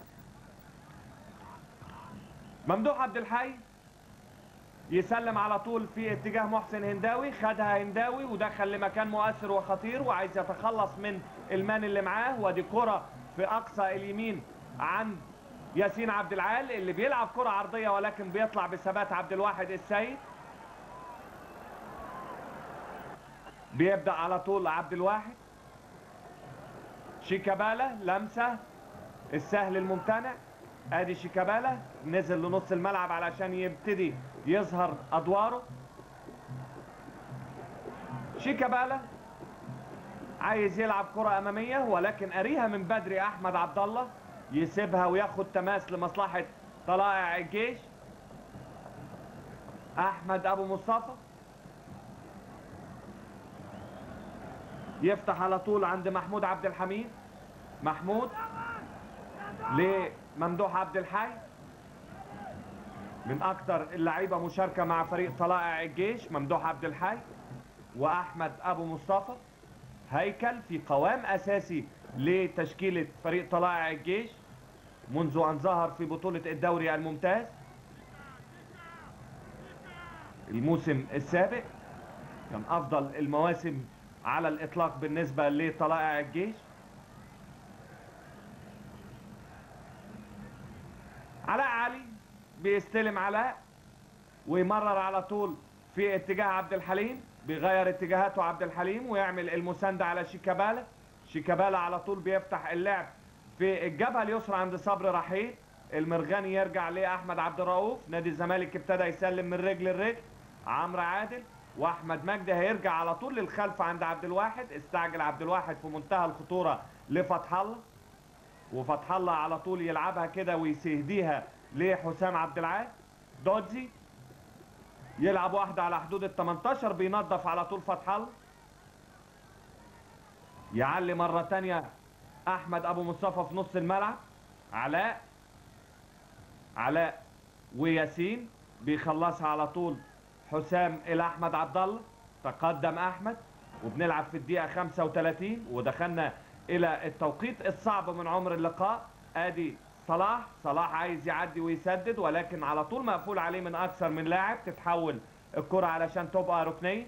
ممدوح عبد الحي يسلم على طول في اتجاه محسن هنداوي خدها هنداوي ودخل لمكان مؤثر وخطير وعايز يتخلص من المان اللي معاه ودي كرة في اقصى اليمين عند ياسين عبد العال اللي بيلعب كرة عرضية ولكن بيطلع بثبات عبد الواحد السيد بيبدأ على طول عبد الواحد شيكابالا لمسة السهل الممتنع ادي شيكابالا نزل لنص الملعب علشان يبتدي يظهر ادواره شيكابالا عايز يلعب كرة امامية ولكن قاريها من بدري احمد عبد الله يسيبها وياخد تماس لمصلحة طلائع الجيش احمد ابو مصطفى يفتح على طول عند محمود عبد الحميد محمود لممدوح عبد الحي من اكتر اللعيبه مشاركه مع فريق طلائع الجيش ممدوح عبد الحي واحمد ابو مصطفى هيكل في قوام اساسي لتشكيله فريق طلائع الجيش منذ ان ظهر في بطوله الدوري الممتاز الموسم السابق كان افضل المواسم على الاطلاق بالنسبه لطلائع الجيش علاء علي بيستلم علاء ويمرر على طول في اتجاه عبد الحليم بيغير اتجاهاته عبد الحليم ويعمل المساندة على شيكابالا شيكابالا على طول بيفتح اللعب في الجبهة اليسرى عند صبر رحيل المرغني يرجع لأحمد عبد الرؤوف نادي الزمالك ابتدى يسلم من رجل لرجل عمرو عادل واحمد مجدي هيرجع على طول للخلف عند عبد الواحد استعجل عبد الواحد في منتهى الخطورة لفتح الله وفتح الله على طول يلعبها كده ويسهديها لحسام عبد العال دودزي يلعب واحدة على حدود ال 18 بينظف على طول فتح الله يعلي مرة تانية أحمد أبو مصطفى في نص الملعب علاء علاء وياسين بيخلصها على طول حسام إلى أحمد عبد الله تقدم أحمد وبنلعب في الدقيقة 35 ودخلنا الى التوقيت الصعب من عمر اللقاء ادي صلاح صلاح عايز يعدي ويسدد ولكن على طول مقفول عليه من اكثر من لاعب تتحول الكرة علشان تبقى ركنية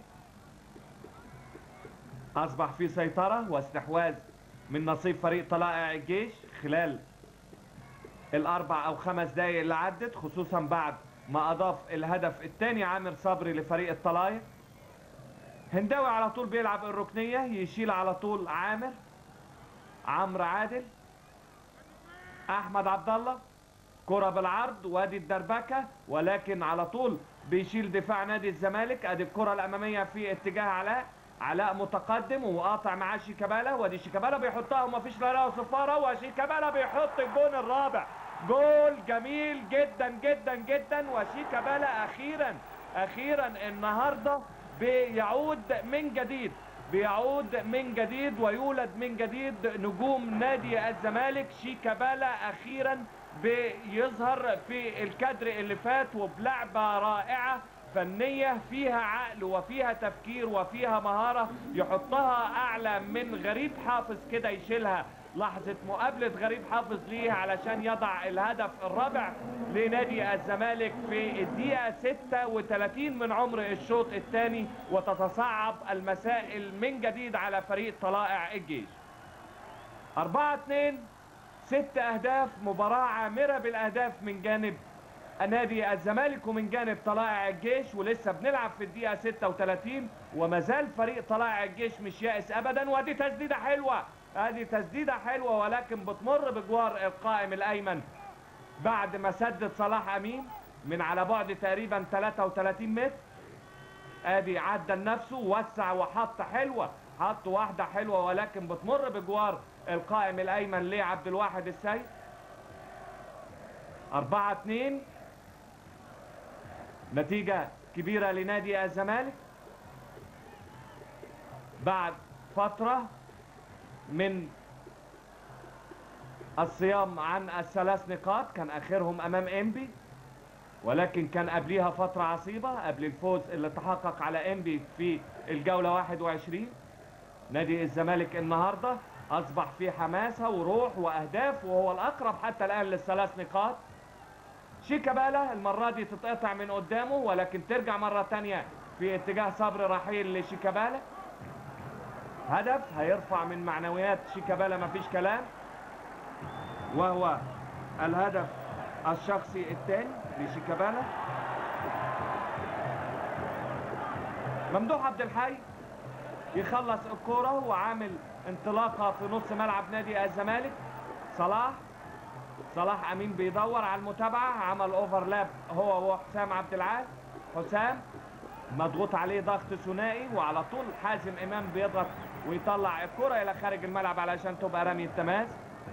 اصبح في سيطرة واستحواذ من نصيب فريق طلائع الجيش خلال الاربع او خمس دقايق اللي عدت خصوصا بعد ما اضاف الهدف الثاني عامر صبري لفريق الطلايع هنداوي على طول بيلعب الركنية يشيل على طول عامر عمرو عادل احمد عبد الله كرة بالعرض وادي الدربكة ولكن على طول بيشيل دفاع نادي الزمالك ادي الكرة الامامية في اتجاه علاء علاء متقدم وقاطع معاه شيكابالا وادي شيكابالا بيحطها ومفيش لا لا صفارة وشيكابالا بيحط الجون الرابع جول جميل جدا جدا جدا وشيكابالا اخيرا اخيرا النهارده بيعود من جديد بيعود من جديد ويولد من جديد نجوم نادي الزمالك شيكابالا اخيرا بيظهر في الكادر اللي فات وبلعبة رائعة فنية فيها عقل وفيها تفكير وفيها مهارة يحطها اعلى من غريب حافظ كده يشيلها لحظة مقابلة غريب حافظ ليه علشان يضع الهدف الرابع لنادي الزمالك في الدقيقة 36 من عمر الشوط الثاني وتتصعب المسائل من جديد على فريق طلائع الجيش 4 2 ست اهداف مباراة عامرة بالاهداف من جانب نادي الزمالك ومن جانب طلائع الجيش ولسه بنلعب في الدقيقة 36 وما زال فريق طلائع الجيش مش يائس ابدا وادي تسديدة حلوة ادي تسديدة حلوة ولكن بتمر بجوار القائم الايمن بعد ما سدد صلاح امين من على بعد تقريبا 33 متر ادي عدى لنفسه وسع وحط حلوة حط واحدة حلوة ولكن بتمر بجوار القائم الايمن لعبد الواحد السيد أربعة اتنين نتيجة كبيرة لنادي الزمالك بعد فترة من الصيام عن الثلاث نقاط كان اخرهم امام انبي ولكن كان قبليها فترة عصيبة قبل الفوز اللي تحقق على انبي في الجولة 21 نادي الزمالك النهاردة اصبح في حماسة وروح واهداف وهو الاقرب حتى الان للثلاث نقاط شيكابالا المرة دي تتقطع من قدامه ولكن ترجع مرة تانية في اتجاه صبر رحيل لشيكابالا هدف هيرفع من معنويات شيكابالا مفيش كلام وهو الهدف الشخصي الثاني لشيكابالا ممدوح عبد الحي يخلص الكرة وعامل انطلاقة في نص ملعب نادي الزمالك صلاح صلاح امين بيدور على المتابعة عمل اوفرلاب هو وحسام عبد العال حسام مضغوط عليه ضغط ثنائي وعلى طول حازم امام بيضغط ويطلع الكرة الى خارج الملعب علشان تبقى رمي التماس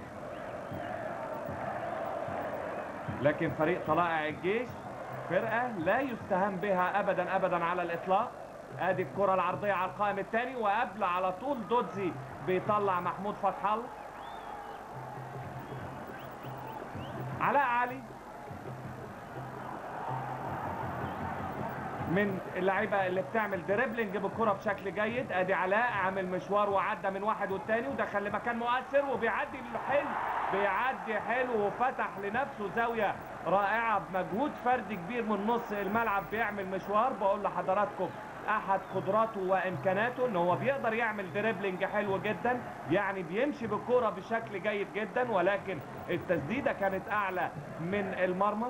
لكن فريق طلائع الجيش فرقة لا يستهان بها ابدا ابدا على الاطلاق ادي الكرة العرضية على القائم الثاني وقبل على طول دودزي بيطلع محمود فتح الله علاء علي من اللعيبه اللي بتعمل دريبلينج بالكره بشكل جيد ادي علاء عامل مشوار وعدى من واحد والتاني ودخل لمكان مؤثر وبيعدي حلو بيعدي حلو وفتح لنفسه زاويه رائعه بمجهود فردي كبير من نص الملعب بيعمل مشوار بقول لحضراتكم احد قدراته وامكاناته ان هو بيقدر يعمل دريبلينج حلو جدا يعني بيمشي بالكرة بشكل جيد جدا ولكن التسديدة كانت اعلى من المرمى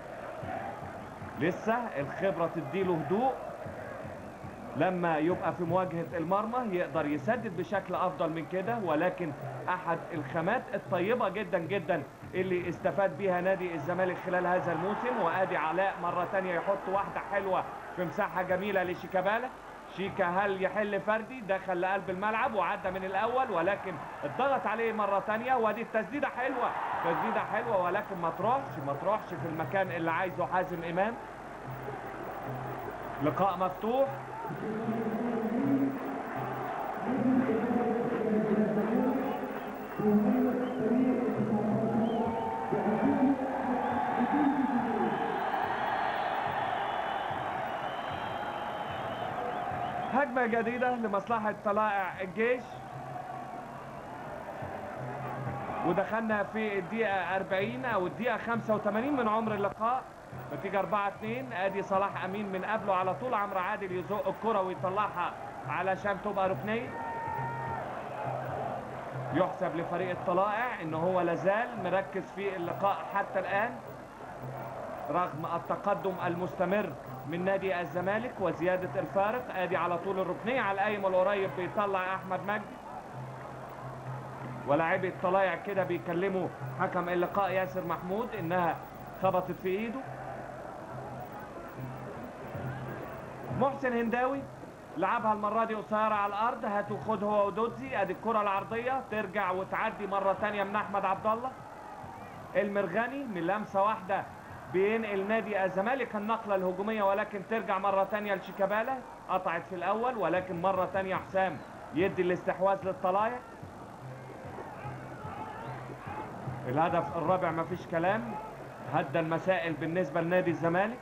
لسه الخبرة تديله هدوء لما يبقى في مواجهة المرمى يقدر يسدد بشكل افضل من كده ولكن احد الخامات الطيبة جدا جدا اللي استفاد بيها نادي الزمالك خلال هذا الموسم وادي علاء مرة تانية يحط واحدة حلوة في مساحة جميلة لشيكابالا شيكا هل يحل فردي دخل لقلب الملعب وعدى من الاول ولكن اتضغط عليه مرة تانية وادي التسديدة حلوة تسديدة حلوة ولكن ما تروحش ما تروحش في المكان اللي عايزه حازم امام لقاء مفتوح هجمة جديدة لمصلحة طلائع الجيش ودخلنا في الدقيقة 40 او الدقيقة 85 من عمر اللقاء نتيجة 4 2 ادي صلاح امين من قبله على طول عمرو عادل يزق الكرة ويطلعها علشان تبقى ركنية يحسب لفريق الطلائع ان هو لازال مركز في اللقاء حتى الان رغم التقدم المستمر من نادي الزمالك وزيادة الفارق ادي على طول الركنية على القايم القريب بيطلع احمد مجدي ولاعبي الطلايع كده بيكلموا حكم اللقاء ياسر محمود انها خبطت في ايده محسن هنداوي لعبها المرة دي قصيرة على الارض هاتوا خد هو ودودزي ادي الكرة العرضية ترجع وتعدي مرة تانية من احمد عبد الله المرغني من لمسة واحدة بينقل نادي الزمالك النقلة الهجومية ولكن ترجع مرة تانية لشيكابالا قطعت في الاول ولكن مرة تانية حسام يدي الاستحواذ للطلايع الهدف الرابع مفيش كلام هدى المسائل بالنسبة لنادي الزمالك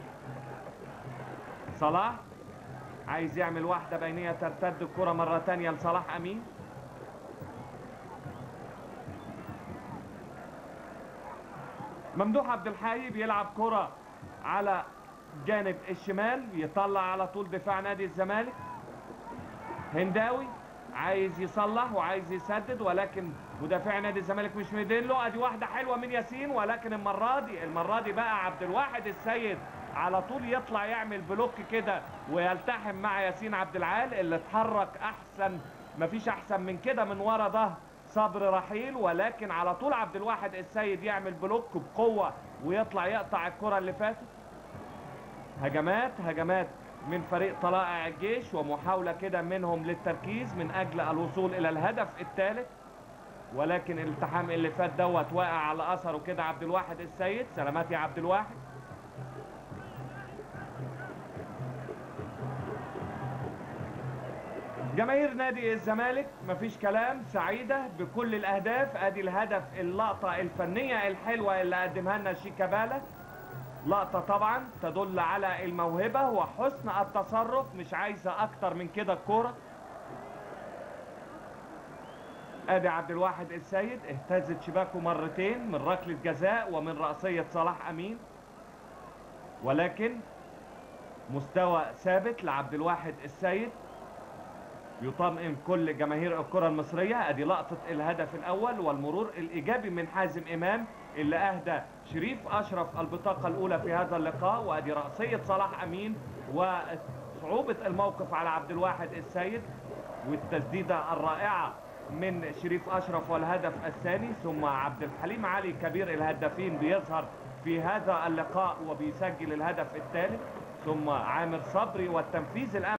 صلاح عايز يعمل واحدة بينية ترتد الكرة مرة تانية لصلاح أمين ممدوح عبد الحي بيلعب كرة على جانب الشمال يطلع على طول دفاع نادي الزمالك هنداوي عايز يصلح وعايز يسدد ولكن مدافع نادي الزمالك مش مدين له ادي واحده حلوه من ياسين ولكن المره دي المره دي بقى عبد الواحد السيد على طول يطلع يعمل بلوك كده ويلتحم مع ياسين عبد العال اللي اتحرك احسن مفيش احسن من كده من ورا ده صبر رحيل ولكن على طول عبد الواحد السيد يعمل بلوك بقوه ويطلع يقطع الكره اللي فاتت هجمات هجمات من فريق طلائع الجيش ومحاولة كده منهم للتركيز من أجل الوصول إلى الهدف الثالث ولكن الالتحام اللي فات دوت واقع على أثره كده عبد الواحد السيد سلامات يا عبد الواحد جماهير نادي الزمالك مفيش كلام سعيدة بكل الأهداف أدي الهدف اللقطة الفنية الحلوة اللي قدمها لنا شيكابالا لقطة طبعا تدل على الموهبة وحسن التصرف مش عايزة أكتر من كده الكورة ادي عبد الواحد السيد اهتزت شباكه مرتين من ركلة جزاء ومن رأسية صلاح أمين ولكن مستوى ثابت لعبد الواحد السيد يطمئن كل جماهير الكرة المصرية ادي لقطة الهدف الاول والمرور الايجابي من حازم امام اللي اهدى شريف اشرف البطاقة الاولى في هذا اللقاء وادي رأسية صلاح امين وصعوبة الموقف على عبد الواحد السيد والتسديدة الرائعة من شريف اشرف والهدف الثاني ثم عبد الحليم علي كبير الهدافين بيظهر في هذا اللقاء وبيسجل الهدف الثالث ثم عامر صبري والتنفيذ الامن